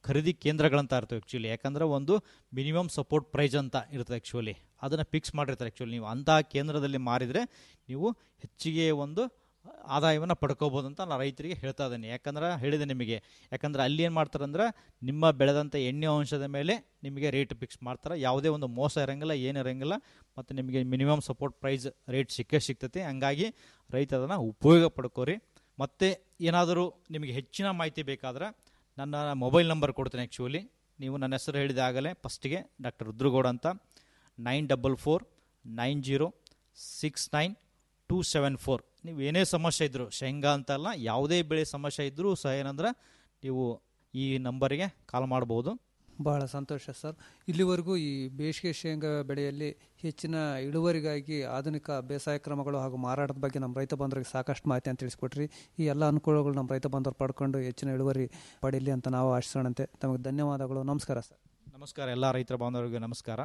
ಖರೀದಿ ಕೇಂದ್ರಗಳಂತ ಇರ್ತವೆ ಆ್ಯಕ್ಚುಲಿ ಯಾಕಂದರೆ ಒಂದು ಮಿನಿಮಮ್ ಸಪೋರ್ಟ್ ಪ್ರೈಸ್ ಅಂತ ಇರ್ತದೆ ಆ್ಯಕ್ಚುಲಿ ಅದನ್ನು ಫಿಕ್ಸ್ ಮಾಡಿರ್ತಾರೆ ಆ್ಯಕ್ಚುಲಿ ನೀವು ಅಂತಹ ಕೇಂದ್ರದಲ್ಲಿ ಮಾರಿದರೆ ನೀವು ಹೆಚ್ಚಿಗೆ ಒಂದು ಆದಾಯವನ್ನು ಪಡ್ಕೋಬೋದು ಅಂತ ನಾನು ರೈತರಿಗೆ ಹೇಳ್ತಾ ಇದ್ದೀನಿ ಯಾಕಂದ್ರೆ ಹೇಳಿದೆ ನಿಮಗೆ ಯಾಕಂದ್ರೆ ಅಲ್ಲಿ ಏನು ಮಾಡ್ತಾರೆ ಅಂದ್ರೆ ನಿಮ್ಮ ಬೆಳೆದಂಥ ಎಣ್ಣೆ ಅಂಶದ ಮೇಲೆ ನಿಮಗೆ ರೇಟ್ ಫಿಕ್ಸ್ ಮಾಡ್ತಾರೆ ಯಾವುದೇ ಒಂದು ಮೋಸ ಇರೋಂಗಿಲ್ಲ ಏನು ಇರೋಂಗಿಲ್ಲ ಮತ್ತು ನಿಮಗೆ ಮಿನಿಮಮ್ ಸಪೋರ್ಟ್ ಪ್ರೈಸ್ ರೇಟ್ ಸಿಕ್ಕೇ ಸಿಗ್ತೈತಿ ಹಂಗಾಗಿ ರೈತ ಅದನ್ನು ಉಪಯೋಗ ಪಡ್ಕೋರಿ ಮತ್ತು ಏನಾದರೂ ನಿಮಗೆ ಹೆಚ್ಚಿನ ಮಾಹಿತಿ ಬೇಕಾದ್ರೆ ನನ್ನ ಮೊಬೈಲ್ ನಂಬರ್ ಕೊಡ್ತೀನಿ ಆ್ಯಕ್ಚುಲಿ ನೀವು ನನ್ನ ಹೆಸರು ಹೇಳಿದಾಗಲೇ ಫಸ್ಟಿಗೆ ಡಾಕ್ಟರ್ ರುದ್ರಗೌಡ ಅಂತ nine double four nine zero six nine two seven four ನೀವು ಏನೇ ಸಮಸ್ಯೆ ಇದ್ದರೂ ಶೇಂಗಾ ಅಂತಲ್ಲ ಯಾವುದೇ ಬೆಳೆ ಸಮಸ್ಯೆ ಇದ್ದರೂ ಸಹ ಏನಂದ್ರೆ ನೀವು ಈ ನಂಬರಿಗೆ ಕಾಲ್ ಮಾಡ್ಬೋದು ಬಹಳ ಸಂತೋಷ ಸರ್ ಇಲ್ಲಿವರೆಗೂ ಈ ಬೇಸಿಗೆ ಶೇಂಗಾ ಬೆಳೆಯಲ್ಲಿ ಹೆಚ್ಚಿನ ಇಳುವರಿಗಾಗಿ ಆಧುನಿಕ ಬೇಸಾಯ ಕ್ರಮಗಳು ಹಾಗೂ ಮಾರಾಟದ ಬಗ್ಗೆ ನಮ್ಮ ರೈತ ಬಂಧುಗಳಿಗೆ ಸಾಕಷ್ಟು ಮಾಹಿತಿಯನ್ನು ತಿಳಿಸ್ಕೊಟ್ರಿ ಈ ಎಲ್ಲ ಅನುಕೂಲಗಳು ನಮ್ಮ ರೈತ ಬಂಧುರು ಪಡ್ಕೊಂಡು ಹೆಚ್ಚಿನ ಇಳುವರಿ ಪಡೀಲಿ ಅಂತ ನಾವು ಆಶಿಸೋಣಂತೆ ತಮಗೆ ಧನ್ಯವಾದಗಳು ನಮಸ್ಕಾರ ಸರ್ ನಮಸ್ಕಾರ ಎಲ್ಲ ರೈತರ ಬಾಂಧವರಿಗೆ ನಮಸ್ಕಾರ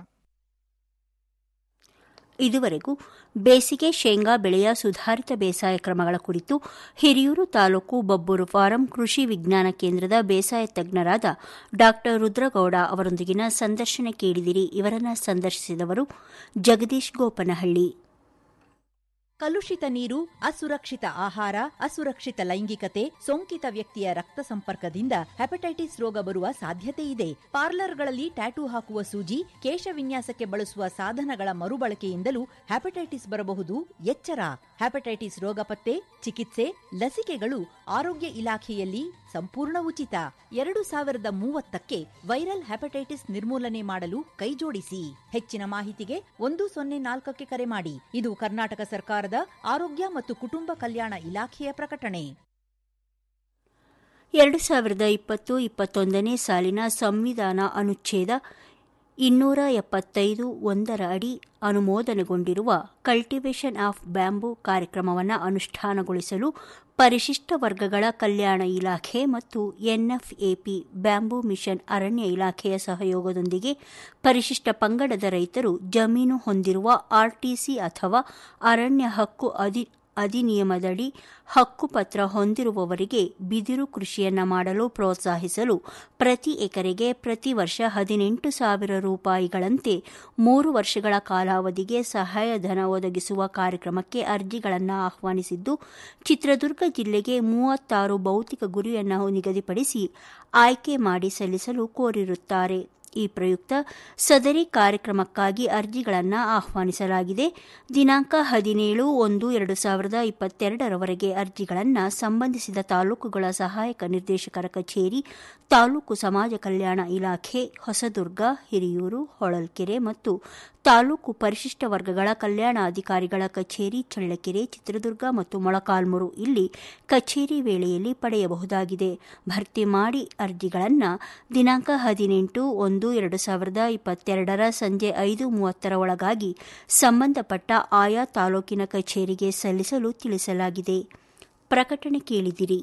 ಇದುವರೆಗೂ ಬೇಸಿಗೆ ಶೇಂಗಾ ಬೆಳೆಯ ಸುಧಾರಿತ ಬೇಸಾಯ ಕ್ರಮಗಳ ಕುರಿತು ಹಿರಿಯೂರು ತಾಲೂಕು ಬಬ್ಬೂರು ಫಾರಂ ಕೃಷಿ ವಿಜ್ಞಾನ ಕೇಂದ್ರದ ಬೇಸಾಯ ತಜ್ಞರಾದ ಡಾ ರುದ್ರಗೌಡ ಅವರೊಂದಿಗಿನ ಸಂದರ್ಶನ ಕೇಳಿದಿರಿ ಇವರನ್ನು ಸಂದರ್ಶಿಸಿದವರು ಜಗದೀಶ್ ಗೋಪನಹಳ್ಳಿ ಕಲುಷಿತ ನೀರು ಅಸುರಕ್ಷಿತ ಆಹಾರ ಅಸುರಕ್ಷಿತ ಲೈಂಗಿಕತೆ ಸೋಂಕಿತ ವ್ಯಕ್ತಿಯ ರಕ್ತ ಸಂಪರ್ಕದಿಂದ ಹೆಪಟೈಟಿಸ್ ರೋಗ ಬರುವ ಸಾಧ್ಯತೆ ಇದೆ ಪಾರ್ಲರ್ಗಳಲ್ಲಿ ಟ್ಯಾಟೂ ಹಾಕುವ ಸೂಜಿ ಕೇಶ ವಿನ್ಯಾಸಕ್ಕೆ ಬಳಸುವ ಸಾಧನಗಳ ಮರುಬಳಕೆಯಿಂದಲೂ ಹೆಪಟೈಟಿಸ್ ಬರಬಹುದು ಎಚ್ಚರ ಹೆಪಟೈಟಿಸ್ ರೋಗ ಪತ್ತೆ ಚಿಕಿತ್ಸೆ ಲಸಿಕೆಗಳು ಆರೋಗ್ಯ ಇಲಾಖೆಯಲ್ಲಿ ಸಂಪೂರ್ಣ ಉಚಿತ ಎರಡು ಸಾವಿರದ ಮೂವತ್ತಕ್ಕೆ ವೈರಲ್ ಹೆಪಟೈಟಿಸ್ ನಿರ್ಮೂಲನೆ ಮಾಡಲು ಕೈಜೋಡಿಸಿ ಹೆಚ್ಚಿನ ಮಾಹಿತಿಗೆ ಒಂದು ಸೊನ್ನೆ ನಾಲ್ಕಕ್ಕೆ ಕರೆ ಮಾಡಿ ಇದು ಕರ್ನಾಟಕ ಸರ್ಕಾರದ ಆರೋಗ್ಯ ಮತ್ತು ಕುಟುಂಬ ಕಲ್ಯಾಣ ಇಲಾಖೆಯ ಪ್ರಕಟಣೆ ಎರಡು ಸಾವಿರದ ಇಪ್ಪತ್ತು ಇಪ್ಪತ್ತೊಂದನೇ ಸಾಲಿನ ಸಂವಿಧಾನ ಅನುಚ್ಛೇದ ಇನ್ನೂರ ಎಪ್ಪತ್ತೈದು ಒಂದರ ಅಡಿ ಅನುಮೋದನೆಗೊಂಡಿರುವ ಕಲ್ಟಿವೇಷನ್ ಆಫ್ ಬ್ಯಾಂಬೂ ಕಾರ್ಯಕ್ರಮವನ್ನು ಅನುಷ್ಠಾನಗೊಳಿಸಲು ಪರಿಶಿಷ್ಟ ವರ್ಗಗಳ ಕಲ್ಯಾಣ ಇಲಾಖೆ ಮತ್ತು ಎನ್ಎಫ್ಎಪಿ ಬ್ಯಾಂಬೂ ಮಿಷನ್ ಅರಣ್ಯ ಇಲಾಖೆಯ ಸಹಯೋಗದೊಂದಿಗೆ ಪರಿಶಿಷ್ಟ ಪಂಗಡದ ರೈತರು ಜಮೀನು ಹೊಂದಿರುವ ಆರ್ಟಿಸಿ ಅಥವಾ ಅರಣ್ಯ ಹಕ್ಕು ಅಧಿ ಅಧಿನಿಯಮದಡಿ ಹಕ್ಕುಪತ್ರ ಹೊಂದಿರುವವರಿಗೆ ಬಿದಿರು ಕೃಷಿಯನ್ನ ಮಾಡಲು ಪ್ರೋತ್ಸಾಹಿಸಲು ಪ್ರತಿ ಎಕರೆಗೆ ಪ್ರತಿ ವರ್ಷ ಹದಿನೆಂಟು ಸಾವಿರ ರೂಪಾಯಿಗಳಂತೆ ಮೂರು ವರ್ಷಗಳ ಕಾಲಾವಧಿಗೆ ಸಹಾಯಧನ ಒದಗಿಸುವ ಕಾರ್ಯಕ್ರಮಕ್ಕೆ ಅರ್ಜಿಗಳನ್ನು ಆಹ್ವಾನಿಸಿದ್ದು ಚಿತ್ರದುರ್ಗ ಜಿಲ್ಲೆಗೆ ಮೂವತ್ತಾರು ಭೌತಿಕ ಗುರಿಯನ್ನು ನಿಗದಿಪಡಿಸಿ ಆಯ್ಕೆ ಮಾಡಿ ಸಲ್ಲಿಸಲು ಕೋರಿರುತ್ತಾರೆ ಈ ಪ್ರಯುಕ್ತ ಸದರಿ ಕಾರ್ಯಕ್ರಮಕ್ಕಾಗಿ ಅರ್ಜಿಗಳನ್ನು ಆಹ್ವಾನಿಸಲಾಗಿದೆ ದಿನಾಂಕ ಹದಿನೇಳು ಒಂದು ಎರಡು ಸಾವಿರದ ಇಪ್ಪತ್ತೆರಡರವರೆಗೆ ಅರ್ಜಿಗಳನ್ನು ಸಂಬಂಧಿಸಿದ ತಾಲೂಕುಗಳ ಸಹಾಯಕ ನಿರ್ದೇಶಕರ ಕಚೇರಿ ತಾಲೂಕು ಸಮಾಜ ಕಲ್ಯಾಣ ಇಲಾಖೆ ಹೊಸದುರ್ಗ ಹಿರಿಯೂರು ಹೊಳಲ್ಕೆರೆ ಮತ್ತು ತಾಲೂಕು ಪರಿಶಿಷ್ಟ ವರ್ಗಗಳ ಕಲ್ಯಾಣ ಅಧಿಕಾರಿಗಳ ಕಚೇರಿ ಚಳ್ಳಕೆರೆ ಚಿತ್ರದುರ್ಗ ಮತ್ತು ಮೊಳಕಾಲ್ಮುರು ಇಲ್ಲಿ ಕಚೇರಿ ವೇಳೆಯಲ್ಲಿ ಪಡೆಯಬಹುದಾಗಿದೆ ಭರ್ತಿ ಮಾಡಿ ಅರ್ಜಿಗಳನ್ನು ದಿನಾಂಕ ಹದಿನೆಂಟು ಒಂದು ಎರಡು ಸಾವಿರದ ಇಪ್ಪತ್ತೆರಡರ ಸಂಜೆ ಐದು ಮೂವತ್ತರ ಒಳಗಾಗಿ ಸಂಬಂಧಪಟ್ಟ ಆಯಾ ತಾಲೂಕಿನ ಕಚೇರಿಗೆ ಸಲ್ಲಿಸಲು ತಿಳಿಸಲಾಗಿದೆ ಪ್ರಕಟಣೆ ಕೇಳಿದಿರಿ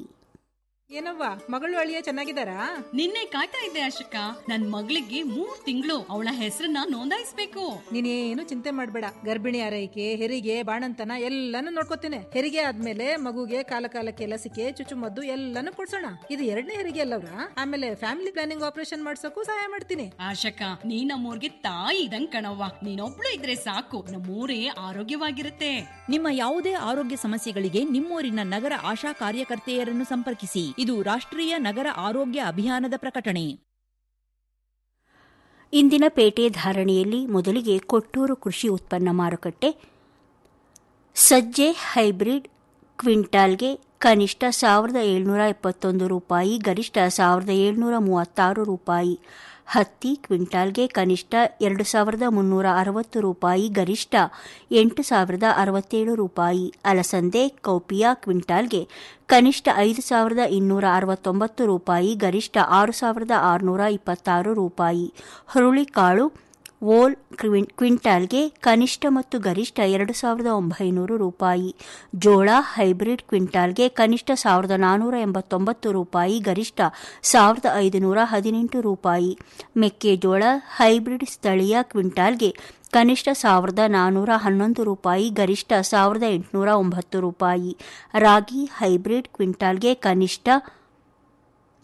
ಏನವ್ವ ಮಗಳು ಅಳಿಯ ಚೆನ್ನಾಗಿದ್ದಾರಾ ನಿನ್ನೆ ಕಾಯ್ತಾ ಇದ್ದೆ ಅಶೋಕ ನನ್ ಮಗಳಿಗೆ ಮೂರ್ ತಿಂಗಳು ಅವಳ ಹೆಸರನ್ನ ನೋಂದಾಯಿಸ್ಬೇಕು ನೀನೇನು ಚಿಂತೆ ಮಾಡಬೇಡ ಗರ್ಭಿಣಿ ಆರೈಕೆ ಹೆರಿಗೆ ಬಾಣಂತನ ಎಲ್ಲಾನು ನೋಡ್ಕೋತೇನೆ ಹೆರಿಗೆ ಆದ್ಮೇಲೆ ಮಗುಗೆ ಕಾಲ ಕಾಲಕ್ಕೆ ಲಸಿಕೆ ಚುಚ್ಚುಮದ್ದು ಎಲ್ಲಾನು ಕೊಡ್ಸೋಣ ಇದು ಎರಡನೇ ಹೆರಿಗೆ ಅಲ್ಲವ್ರ ಆಮೇಲೆ ಫ್ಯಾಮಿಲಿ ಪ್ಲಾನಿಂಗ್ ಆಪರೇಷನ್ ಮಾಡ್ಸೋಕು ಸಹಾಯ ಮಾಡ್ತೀನಿ ಆಶಕ ನೀ ನಮ್ಮೂರ್ಗೆ ತಾಯಿ ಇದಂಗ್ ಕಣವ್ವ ನೀನೊಬ್ಳು ಇದ್ರೆ ಸಾಕು ನಮ್ಮೂರೇ ಆರೋಗ್ಯವಾಗಿರುತ್ತೆ ನಿಮ್ಮ ಯಾವುದೇ ಆರೋಗ್ಯ ಸಮಸ್ಯೆಗಳಿಗೆ ನಿಮ್ಮೂರಿನ ನಗರ ಆಶಾ ಕಾರ್ಯಕರ್ತೆಯರನ್ನು ಸಂಪರ್ಕಿಸಿ ಇದು ರಾಷ್ಟ್ರೀಯ ನಗರ ಆರೋಗ್ಯ ಅಭಿಯಾನದ ಪ್ರಕಟಣೆ ಇಂದಿನ ಪೇಟೆ ಧಾರಣೆಯಲ್ಲಿ ಮೊದಲಿಗೆ ಕೊಟ್ಟೂರು ಕೃಷಿ ಉತ್ಪನ್ನ ಮಾರುಕಟ್ಟೆ ಸಜ್ಜೆ ಹೈಬ್ರಿಡ್ ಕ್ವಿಂಟಾಲ್ಗೆ ಕನಿಷ್ಠ ಸಾವಿರದ ಏಳ್ನೂರ ಎಪ್ಪತ್ತೊಂದು ರೂಪಾಯಿ ಗರಿಷ್ಠ ಸಾವಿರದ ಏಳ್ನೂರ ಮೂವತ್ತಾರು ರೂಪಾಯಿ ಹತ್ತಿ ಕ್ವಿಂಟಾಲ್ಗೆ ಕನಿಷ್ಠ ಎರಡು ಸಾವಿರದ ಮುನ್ನೂರ ಅರವತ್ತು ರೂಪಾಯಿ ಗರಿಷ್ಠ ಎಂಟು ಸಾವಿರದ ಅರವತ್ತೇಳು ರೂಪಾಯಿ ಅಲಸಂದೆ ಕೌಪಿಯಾ ಕ್ವಿಂಟಾಲ್ಗೆ ಕನಿಷ್ಠ ಐದು ಸಾವಿರದ ಇನ್ನೂರ ಅರವತ್ತೊಂಬತ್ತು ರೂಪಾಯಿ ಗರಿಷ್ಠ ಆರು ಸಾವಿರದ ಆರುನೂರ ಇಪ್ಪತ್ತಾರು ರೂಪಾಯಿ ಹುರುಳಿಕಾಳು ವೋಲ್ ಕ್ವಿಂಟಾಲ್ಗೆ ಕನಿಷ್ಠ ಮತ್ತು ಗರಿಷ್ಠ ಎರಡು ಸಾವಿರದ ಒಂಬೈನೂರು ರೂಪಾಯಿ ಜೋಳ ಹೈಬ್ರಿಡ್ ಕ್ವಿಂಟಾಲ್ಗೆ ಕನಿಷ್ಠ ಸಾವಿರದ ನಾನ್ನೂರ ಎಂಬತ್ತೊಂಬತ್ತು ರೂಪಾಯಿ ಗರಿಷ್ಠ ಸಾವಿರದ ಐದುನೂರ ಹದಿನೆಂಟು ರೂಪಾಯಿ ಮೆಕ್ಕೆಜೋಳ ಹೈಬ್ರಿಡ್ ಸ್ಥಳೀಯ ಕ್ವಿಂಟಾಲ್ಗೆ ಕನಿಷ್ಠ ಸಾವಿರದ ನಾನ್ನೂರ ಹನ್ನೊಂದು ರೂಪಾಯಿ ಗರಿಷ್ಠ ಸಾವಿರದ ಎಂಟುನೂರ ಒಂಬತ್ತು ರೂಪಾಯಿ ರಾಗಿ ಹೈಬ್ರಿಡ್ ಕ್ವಿಂಟಾಲ್ಗೆ ಕನಿಷ್ಠ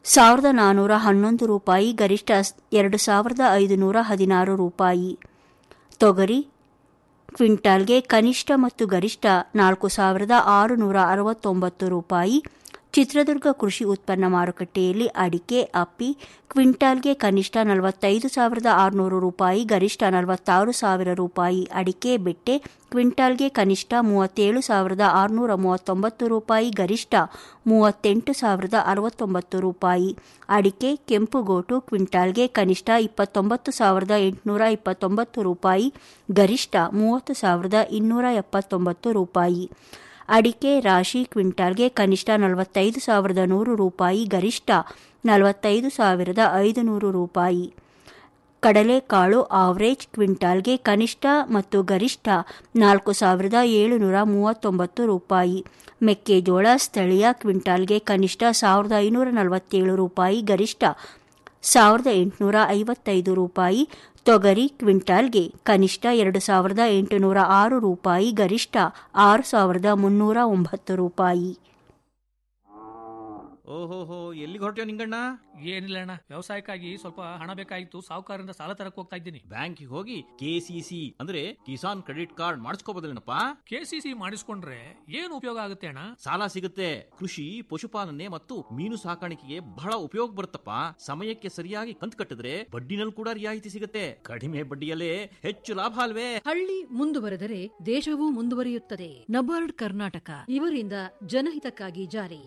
ಸಾವಿರದ ನಾನ್ನೂರ ಹನ್ನೊಂದು ರೂಪಾಯಿ ಗರಿಷ್ಠ ಎರಡು ಸಾವಿರದ ಐದುನೂರ ಹದಿನಾರು ರೂಪಾಯಿ ತೊಗರಿ ಕ್ವಿಂಟಾಲ್ಗೆ ಕನಿಷ್ಠ ಮತ್ತು ಗರಿಷ್ಠ ನಾಲ್ಕು ಸಾವಿರದ ಆರುನೂರ ಅರವತ್ತೊಂಬತ್ತು ರೂಪಾಯಿ ಚಿತ್ರದುರ್ಗ ಕೃಷಿ ಉತ್ಪನ್ನ ಮಾರುಕಟ್ಟೆಯಲ್ಲಿ ಅಡಿಕೆ ಅಪ್ಪಿ ಕ್ವಿಂಟಾಲ್ಗೆ ಕನಿಷ್ಠ ನಲವತ್ತೈದು ಸಾವಿರದ ಆರುನೂರು ರೂಪಾಯಿ ಗರಿಷ್ಠ ನಲವತ್ತಾರು ಸಾವಿರ ರೂಪಾಯಿ ಅಡಿಕೆ ಬೆಟ್ಟೆ ಕ್ವಿಂಟಾಲ್ಗೆ ಕನಿಷ್ಠ ಮೂವತ್ತೇಳು ಸಾವಿರದ ಆರುನೂರ ಮೂವತ್ತೊಂಬತ್ತು ರೂಪಾಯಿ ಗರಿಷ್ಠ ಮೂವತ್ತೆಂಟು ಸಾವಿರದ ಅರವತ್ತೊಂಬತ್ತು ರೂಪಾಯಿ ಅಡಿಕೆ ಕೆಂಪುಗೋಟು ಕ್ವಿಂಟಾಲ್ಗೆ ಕನಿಷ್ಠ ಇಪ್ಪತ್ತೊಂಬತ್ತು ಸಾವಿರದ ಎಂಟುನೂರ ಇಪ್ಪತ್ತೊಂಬತ್ತು ರೂಪಾಯಿ ಗರಿಷ್ಠ ಮೂವತ್ತು ಸಾವಿರದ ಇನ್ನೂರ ಎಪ್ಪತ್ತೊಂಬತ್ತು ರೂಪಾಯಿ ಅಡಿಕೆ ರಾಶಿ ಕ್ವಿಂಟಾಲ್ಗೆ ಕನಿಷ್ಠ ನಲವತ್ತೈದು ಸಾವಿರದ ನೂರು ರೂಪಾಯಿ ಗರಿಷ್ಠ ನಲವತ್ತೈದು ಸಾವಿರದ ಐದುನೂರು ರೂಪಾಯಿ ಕಡಲೆಕಾಳು ಆವರೇಜ್ ಕ್ವಿಂಟಾಲ್ಗೆ ಕನಿಷ್ಠ ಮತ್ತು ಗರಿಷ್ಠ ನಾಲ್ಕು ಸಾವಿರದ ಏಳುನೂರ ಮೂವತ್ತೊಂಬತ್ತು ರೂಪಾಯಿ ಮೆಕ್ಕೆಜೋಳ ಸ್ಥಳೀಯ ಕ್ವಿಂಟಾಲ್ಗೆ ಕನಿಷ್ಠ ಸಾವಿರದ ಐನೂರ ನಲವತ್ತೇಳು ರೂಪಾಯಿ ಗರಿಷ್ಠ ಸಾವಿರದ ಎಂಟುನೂರ ಐವತ್ತೈದು ರೂಪಾಯಿ ತೊಗರಿ ಕ್ವಿಂಟಾಲ್ಗೆ ಕನಿಷ್ಠ ಎರಡು ಸಾವಿರದ ಎಂಟುನೂರ ಆರು ರೂಪಾಯಿ ಗರಿಷ್ಠ ಆರು ಸಾವಿರದ ಮುನ್ನೂರ ಒಂಬತ್ತು ರೂಪಾಯಿ ಓಹೋಹೋ ಎಲ್ಲಿಗೆ ಹೊರಟ್ಯೋ ನಿಂಗಣ್ಣ ಏನಿಲ್ಲ ಅಣ್ಣ ವ್ಯವಸಾಯಕ್ಕಾಗಿ ಸ್ವಲ್ಪ ಹಣ ಬೇಕಾಗಿತ್ತು ಸಾಹುಕಾರರಿಂದ ಸಾಲ ತರಕ್ ಹೋಗ್ತಾ ಇದ್ದೀನಿ ಬ್ಯಾಂಕಿಗೆ ಹೋಗಿ ಕೆಸಿಸಿ ಅಂದ್ರೆ ಕಿಸಾನ್ ಕ್ರೆಡಿಟ್ ಕಾರ್ಡ್ ಮಾಡಿಸ್ಕೋಬೋದಲ್ಲೇನಪ್ಪ ಕೆಸಿಸಿ ಮಾಡಿಸ್ಕೊಂಡ್ರೆ ಏನು ಉಪಯೋಗ ಆಗುತ್ತೆ ಅಣ್ಣ ಸಾಲ ಸಿಗುತ್ತೆ ಕೃಷಿ ಪಶುಪಾಲನೆ ಮತ್ತು ಮೀನು ಸಾಕಾಣಿಕೆಗೆ ಬಹಳ ಉಪಯೋಗ ಬರುತ್ತಪ್ಪ ಸಮಯಕ್ಕೆ ಸರಿಯಾಗಿ ಕಂತು ಕಟ್ಟಿದ್ರೆ ಬಡ್ಡಿನಲ್ಲಿ ಕೂಡ ರಿಯಾಯಿತಿ ಸಿಗುತ್ತೆ ಕಡಿಮೆ ಬಡ್ಡಿಯಲ್ಲೇ ಹೆಚ್ಚು ಲಾಭ ಅಲ್ವೇ ಹಳ್ಳಿ ಮುಂದುವರೆದರೆ ದೇಶವೂ ಮುಂದುವರಿಯುತ್ತದೆ ನಬಾರ್ಡ್ ಕರ್ನಾಟಕ ಇವರಿಂದ ಜನಹಿತಕ್ಕಾಗಿ ಜಾರಿ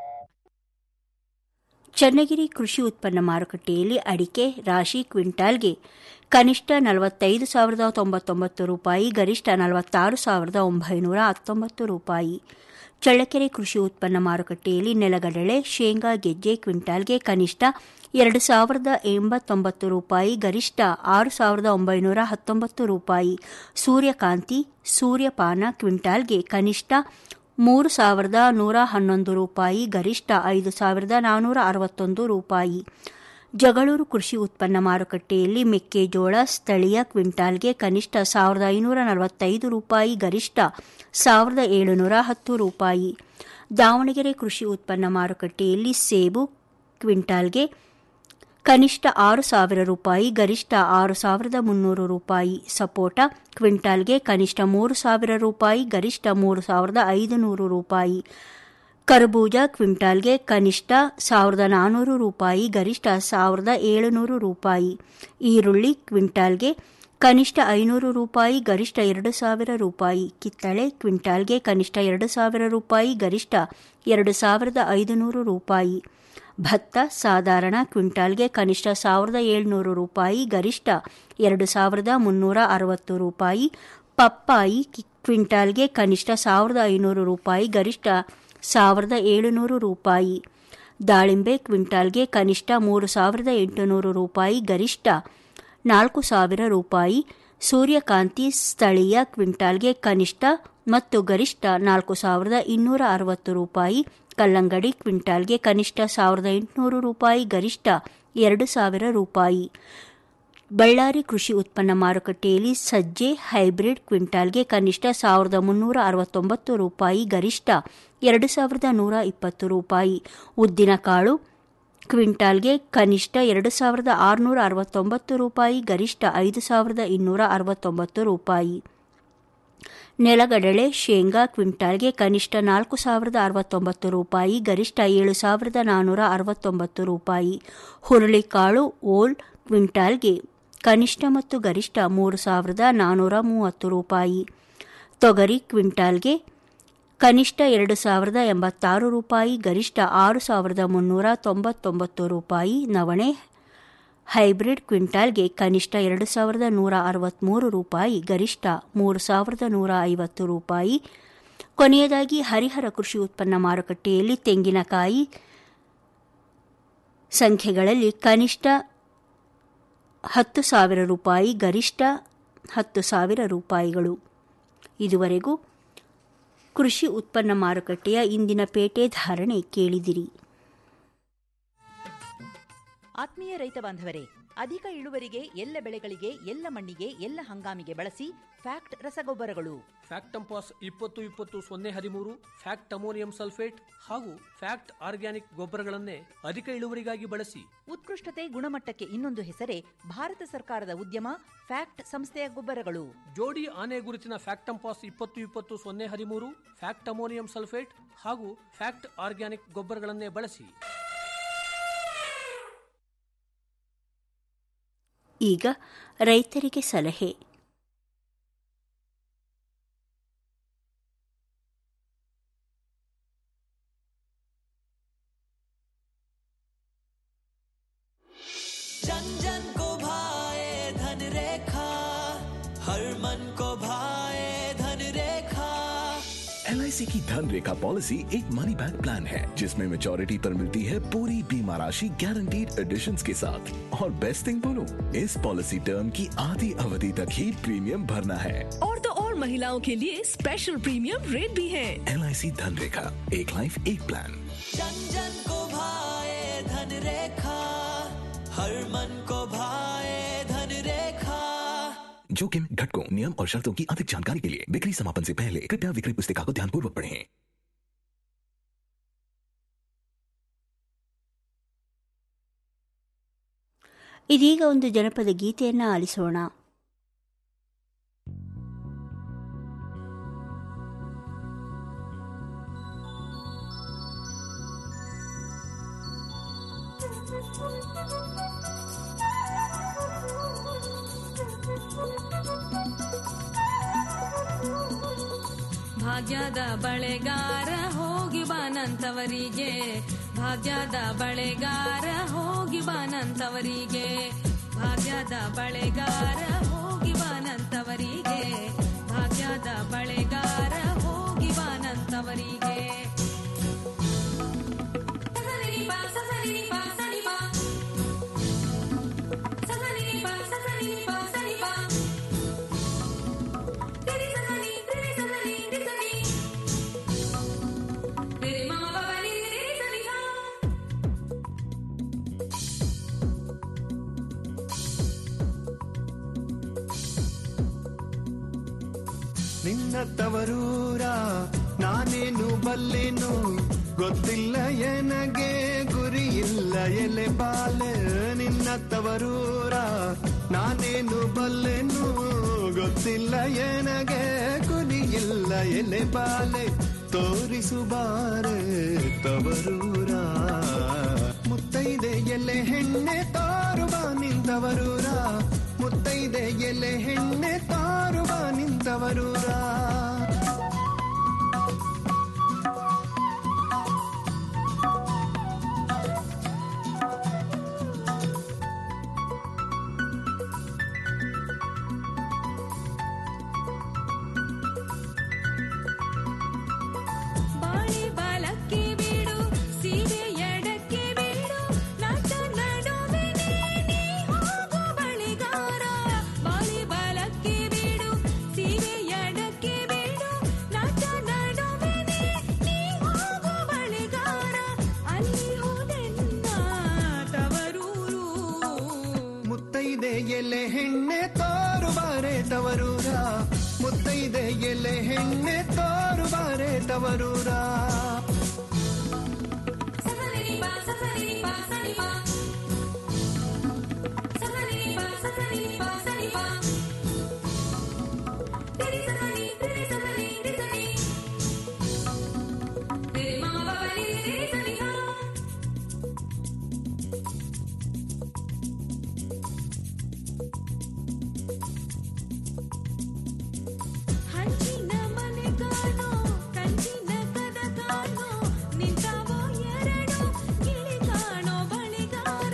ಚನ್ನಗಿರಿ ಕೃಷಿ ಉತ್ಪನ್ನ ಮಾರುಕಟ್ಟೆಯಲ್ಲಿ ಅಡಿಕೆ ರಾಶಿ ಕ್ವಿಂಟಾಲ್ಗೆ ಕನಿಷ್ಠ ನಲವತ್ತೈದು ಸಾವಿರದ ತೊಂಬತ್ತೊಂಬತ್ತು ರೂಪಾಯಿ ಗರಿಷ್ಠ ನಲವತ್ತಾರು ಸಾವಿರದ ಒಂಬೈನೂರ ಹತ್ತೊಂಬತ್ತು ರೂಪಾಯಿ ಚಳ್ಳಕೆರೆ ಕೃಷಿ ಉತ್ಪನ್ನ ಮಾರುಕಟ್ಟೆಯಲ್ಲಿ ನೆಲಗಡಲೆ ಶೇಂಗಾ ಗೆಜ್ಜೆ ಕ್ವಿಂಟಾಲ್ಗೆ ಕನಿಷ್ಠ ಎರಡು ಸಾವಿರದ ಎಂಬತ್ತೊಂಬತ್ತು ರೂಪಾಯಿ ಗರಿಷ್ಠ ಆರು ಸಾವಿರದ ಒಂಬೈನೂರ ಹತ್ತೊಂಬತ್ತು ರೂಪಾಯಿ ಸೂರ್ಯಕಾಂತಿ ಸೂರ್ಯಪಾನ ಕ್ವಿಂಟಾಲ್ಗೆ ಕನಿಷ್ಠ ಮೂರು ಸಾವಿರದ ನೂರ ಹನ್ನೊಂದು ರೂಪಾಯಿ ಗರಿಷ್ಠ ಐದು ಸಾವಿರದ ನಾನ್ನೂರ ಅರವತ್ತೊಂದು ರೂಪಾಯಿ ಜಗಳೂರು ಕೃಷಿ ಉತ್ಪನ್ನ ಮಾರುಕಟ್ಟೆಯಲ್ಲಿ ಮೆಕ್ಕೆಜೋಳ ಸ್ಥಳೀಯ ಕ್ವಿಂಟಾಲ್ಗೆ ಕನಿಷ್ಠ ಸಾವಿರದ ಐನೂರ ನಲವತ್ತೈದು ರೂಪಾಯಿ ಗರಿಷ್ಠ ಸಾವಿರದ ಏಳುನೂರ ಹತ್ತು ರೂಪಾಯಿ ದಾವಣಗೆರೆ ಕೃಷಿ ಉತ್ಪನ್ನ ಮಾರುಕಟ್ಟೆಯಲ್ಲಿ ಸೇಬು ಕ್ವಿಂಟಾಲ್ಗೆ ಕನಿಷ್ಠ ಆರು ಸಾವಿರ ರೂಪಾಯಿ ಗರಿಷ್ಠ ಆರು ಸಾವಿರದ ಮುನ್ನೂರು ರೂಪಾಯಿ ಸಪೋಟ ಕ್ವಿಂಟಾಲ್ಗೆ ಕನಿಷ್ಠ ಮೂರು ಸಾವಿರ ರೂಪಾಯಿ ಗರಿಷ್ಠ ಮೂರು ಸಾವಿರದ ಐದುನೂರು ರೂಪಾಯಿ ಕರ್ಬೂಜ ಕ್ವಿಂಟಾಲ್ಗೆ ಕನಿಷ್ಠ ಸಾವಿರದ ನಾನ್ನೂರು ರೂಪಾಯಿ ಗರಿಷ್ಠ ಸಾವಿರದ ಏಳುನೂರು ರೂಪಾಯಿ ಈರುಳ್ಳಿ ಕ್ವಿಂಟಾಲ್ಗೆ ಕನಿಷ್ಠ ಐನೂರು ರೂಪಾಯಿ ಗರಿಷ್ಠ ಎರಡು ಸಾವಿರ ರೂಪಾಯಿ ಕಿತ್ತಳೆ ಕ್ವಿಂಟಾಲ್ಗೆ ಕನಿಷ್ಠ ಎರಡು ಸಾವಿರ ರೂಪಾಯಿ ಗರಿಷ್ಠ ಎರಡು ಸಾವಿರದ ಐದುನೂರು ರೂಪಾಯಿ ಭತ್ತ ಸಾಧಾರಣ ಕ್ವಿಂಟಾಲ್ಗೆ ಕನಿಷ್ಠ ಸಾವಿರದ ಏಳ್ನೂರು ರೂಪಾಯಿ ಗರಿಷ್ಠ ಎರಡು ಸಾವಿರದ ಮುನ್ನೂರ ಅರವತ್ತು ರೂಪಾಯಿ ಪಪ್ಪಾಯಿ ಕ್ವಿಂಟಾಲ್ಗೆ ಕನಿಷ್ಠ ಸಾವಿರದ ಐನೂರು ರೂಪಾಯಿ ಗರಿಷ್ಠ ಸಾವಿರದ ಏಳುನೂರು ರೂಪಾಯಿ ದಾಳಿಂಬೆ ಕ್ವಿಂಟಾಲ್ಗೆ ಕನಿಷ್ಠ ಮೂರು ಸಾವಿರದ ಎಂಟುನೂರು ರೂಪಾಯಿ ಗರಿಷ್ಠ ನಾಲ್ಕು ಸಾವಿರ ರೂಪಾಯಿ ಸೂರ್ಯಕಾಂತಿ ಸ್ಥಳೀಯ ಕ್ವಿಂಟಾಲ್ಗೆ ಕನಿಷ್ಠ ಮತ್ತು ಗರಿಷ್ಠ ನಾಲ್ಕು ಸಾವಿರದ ಇನ್ನೂರ ಅರವತ್ತು ರೂಪಾಯಿ ಕಲ್ಲಂಗಡಿ ಕ್ವಿಂಟಾಲ್ಗೆ ಕನಿಷ್ಠ ಸಾವಿರದ ಎಂಟುನೂರು ರೂಪಾಯಿ ಗರಿಷ್ಠ ಎರಡು ಸಾವಿರ ರೂಪಾಯಿ ಬಳ್ಳಾರಿ ಕೃಷಿ ಉತ್ಪನ್ನ ಮಾರುಕಟ್ಟೆಯಲ್ಲಿ ಸಜ್ಜೆ ಹೈಬ್ರಿಡ್ ಕ್ವಿಂಟಾಲ್ಗೆ ಕನಿಷ್ಠ ಸಾವಿರದ ಮುನ್ನೂರ ಅರವತ್ತೊಂಬತ್ತು ರೂಪಾಯಿ ಗರಿಷ್ಠ ಎರಡು ಸಾವಿರದ ನೂರ ಇಪ್ಪತ್ತು ರೂಪಾಯಿ ಉದ್ದಿನಕಾಳು ಕ್ವಿಂಟಾಲ್ಗೆ ಕನಿಷ್ಠ ಎರಡು ಸಾವಿರದ ಆರುನೂರ ಅರವತ್ತೊಂಬತ್ತು ರೂಪಾಯಿ ಗರಿಷ್ಠ ಐದು ಸಾವಿರದ ಇನ್ನೂರ ಅರವತ್ತೊಂಬತ್ತು ರೂಪಾಯಿ ನೆಲಗಡಲೆ ಶೇಂಗಾ ಕ್ವಿಂಟಾಲ್ಗೆ ಕನಿಷ್ಠ ನಾಲ್ಕು ಸಾವಿರದ ಅರವತ್ತೊಂಬತ್ತು ರೂಪಾಯಿ ಗರಿಷ್ಠ ಏಳು ಸಾವಿರದ ನಾನ್ನೂರ ಅರವತ್ತೊಂಬತ್ತು ರೂಪಾಯಿ ಹುರುಳಿಕಾಳು ಓಲ್ ಕ್ವಿಂಟಾಲ್ಗೆ ಕನಿಷ್ಠ ಮತ್ತು ಗರಿಷ್ಠ ಮೂರು ಸಾವಿರದ ನಾನ್ನೂರ ಮೂವತ್ತು ರೂಪಾಯಿ ತೊಗರಿ ಕ್ವಿಂಟಾಲ್ಗೆ ಕನಿಷ್ಠ ಎರಡು ಸಾವಿರದ ಎಂಬತ್ತಾರು ರೂಪಾಯಿ ಗರಿಷ್ಠ ಆರು ಸಾವಿರದ ಮುನ್ನೂರ ತೊಂಬತ್ತೊಂಬತ್ತು ರೂಪಾಯಿ ನವಣೆ ಹೈಬ್ರಿಡ್ ಕ್ವಿಂಟಾಲ್ಗೆ ಕನಿಷ್ಠ ಎರಡು ಸಾವಿರದ ನೂರ ಅರವತ್ತ್ಮೂರು ರೂಪಾಯಿ ಗರಿಷ್ಠ ಮೂರು ಸಾವಿರದ ನೂರ ಐವತ್ತು ರೂಪಾಯಿ ಕೊನೆಯದಾಗಿ ಹರಿಹರ ಕೃಷಿ ಉತ್ಪನ್ನ ಮಾರುಕಟ್ಟೆಯಲ್ಲಿ ತೆಂಗಿನಕಾಯಿ ಸಂಖ್ಯೆಗಳಲ್ಲಿ ಕನಿಷ್ಠ ಹತ್ತು ಸಾವಿರ ರೂಪಾಯಿ ಗರಿಷ್ಠ ಹತ್ತು ಸಾವಿರ ರೂಪಾಯಿಗಳು ಇದುವರೆಗೂ ಕೃಷಿ ಉತ್ಪನ್ನ ಮಾರುಕಟ್ಟೆಯ ಇಂದಿನ ಪೇಟೆ ಧಾರಣೆ ಕೇಳಿದಿರಿ ಆತ್ಮೀಯ ರೈತ ಬಾಂಧವರೇ ಅಧಿಕ ಇಳುವರಿಗೆ ಎಲ್ಲ ಬೆಳೆಗಳಿಗೆ ಎಲ್ಲ ಮಣ್ಣಿಗೆ ಎಲ್ಲ ಹಂಗಾಮಿಗೆ ಬಳಸಿ ಫ್ಯಾಕ್ಟ್ ರಸಗೊಬ್ಬರಗಳು ಫ್ಯಾಕ್ಟಂಪಾಸ್ ಇಪ್ಪತ್ತು ಇಪ್ಪತ್ತು ಸೊನ್ನೆ ಹದಿಮೂರು ಫ್ಯಾಕ್ಟ್ ಅಮೋನಿಯಂ ಸಲ್ಫೇಟ್ ಹಾಗೂ ಫ್ಯಾಕ್ಟ್ ಆರ್ಗ್ಯಾನಿಕ್ ಗೊಬ್ಬರಗಳನ್ನೇ ಅಧಿಕ ಇಳುವರಿಗಾಗಿ ಬಳಸಿ ಉತ್ಕೃಷ್ಟತೆ ಗುಣಮಟ್ಟಕ್ಕೆ ಇನ್ನೊಂದು ಹೆಸರೇ ಭಾರತ ಸರ್ಕಾರದ ಉದ್ಯಮ ಫ್ಯಾಕ್ಟ್ ಸಂಸ್ಥೆಯ ಗೊಬ್ಬರಗಳು ಜೋಡಿ ಆನೆ ಗುರುತಿನ ಫ್ಯಾಕ್ಟಂಪಾಸ್ ಇಪ್ಪತ್ತು ಇಪ್ಪತ್ತು ಸೊನ್ನೆ ಹದಿಮೂರು ಫ್ಯಾಕ್ಟ್ ಅಮೋನಿಯಂ ಸಲ್ಫೇಟ್ ಹಾಗೂ ಫ್ಯಾಕ್ಟ್ ಆರ್ಗ್ಯಾನಿಕ್ ಗೊಬ್ಬರಗಳನ್ನೇ ಬಳಸಿ ಈಗ ರೈತರಿಗೆ ಸಲಹೆ जन जन को भाए धन रेखा हर मन को भाए धन रेखा एल की धन रेखा पॉलिसी एक मनी बैक प्लान है जिसमें मेचोरिटी पर मिलती है पूरी बीमा राशि गारंटीड एडिशन के साथ और बेस्ट थिंग बोलो इस पॉलिसी टर्म की आधी अवधि तक ही प्रीमियम भरना है और तो और महिलाओं के लिए स्पेशल प्रीमियम रेट भी है एल धन रेखा एक लाइफ एक प्लान जन जन को भाए धन रेखा हर मन को भाए धन रेखा जोखिम घटकों नियम और शर्तों की अधिक जानकारी के लिए बिक्री समापन से पहले कृपया विक्रय पुस्तिका को ध्यानपूर्वक पढ़ें ಇದೀಗ ಒಂದು ಜನಪದ ಗೀತೆಯನ್ನ ಆಲಿಸೋಣ ಭಾಗ್ಯದ ಬಳೆಗಾರ ಹೋಗಿ ಬಾನಂತವರಿಗೆ ಭಾಗ್ಯದ ಬಳೆಗಾರ ಹೋಗಿ ಬಾನಂತವರಿಗೆ ಭಾಗ್ಯದ ಬಳೆಗಾರ ಹೋಗಿ ಬಾನಂತವರಿಗೆ ಭಾಗ್ಯದ ಬಳೆಗಾರ ಹೋಗಿ ಬಾನಂತವರಿಗೆ ಸಸನಿ ಬಾ ಸಸನಿ ಬಾ ಸನಿ ಬಾ ಸಸನಿ ಬಾ ಸಸನಿ ಬಾ ಸನಿ ಬಾ ತಿರಿ ಸಸನಿ ತಿರಿ ಸಸನಿ ರಿ ಸನಿ ತಿರಿ ಮಮ ಬಬ ನಿ ರಿ ಸನಿ ಸಾ ನಿನ್ನ ತವರೂರ ನಾನೇನು ಬಲ್ಲೆನು ಗೊತ್ತಿಲ್ಲ ಎನಗೆ ಗುರಿ ಇಲ್ಲ ಎಲೆ ಬಾಲೆ ನಿನ್ನ ತವರೂರ ನಾನೇನು ಬಲ್ಲೆನು ಗೊತ್ತಿಲ್ಲ ಎನಗೆ ಗುರಿ ಇಲ್ಲ ಎಲೆ ಬಾಲೆ ತೋರಿಸು ಬಾರೆ ತವರೂರ ಮುತ್ತೈದೆ ಎಲೆ ಹೆಣ್ಣೆ ತೋರುವ ನಿಂತವರೂರ ಮುತ್ತೈದೆ ಎಲೆ ಹೆಣ್ಣೆ ತಾರುವ ನಿಂತವರೂರ ಬಾಳಿ ಬಾಲಕ್ಕೆ ಬೀಡು ಸೀರೆ ಎಡಕ್ಕೆ ಬೀಡು ನಾಟ ನಡುವೆನೆ ನೀ ಹೋಗು ಬಳಿಗಾರ ಬಾಳಿ ಬಾಲಕ್ಕೆ ಬೀಡು ಸೀರೆ ಎಡಕ್ಕೆ ಬೀಡು ನಾಟ ನಡುವೆನೆ ನೀ ಹೋಗು ಬಳಿಗಾರ ಅಲ್ಲಿ ಹೋದೆನ್ನ ತವರೂರು ಮುತ್ತೈದೆ ಎಲೆ ಹೆಣ್ಣೆ ತೋರುಬಾರೆ ತವರೂರ ಮುತ್ತೈದೆ ಎಲೆ ಹೆಣ್ಣೆ ತೋರುಬಾರೆ ತವರೂರ ಸಸನಿ ಬಾ ಸಸನಿ ಬಾ ಸನಿ ಬಾ ಸಸನಿ ಬಾ ಸಸನಿ ಬಾ ಸನಿ ಬಾ ತಿರಿ ಸಸನಿ ತಿರಿ ಸಸನಿ ರಿ ಸನಿ ತಿರಿ ಮಮ ಬಬ ನಿ ರಿ ಸನಿ ಸಾ ಹಂಚಿನ ಮನೆಗಾನೋ ಕಂಚಿನ ಕದ ಕಾಣೋ ನಿಂತಾವೋ ಎರಡು ಗಿಳಿ ಕಾಣೋ ಬಳಿಗಾರ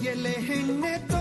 ಎಲೆ ಹೆಣ್ಣೆ ತೋ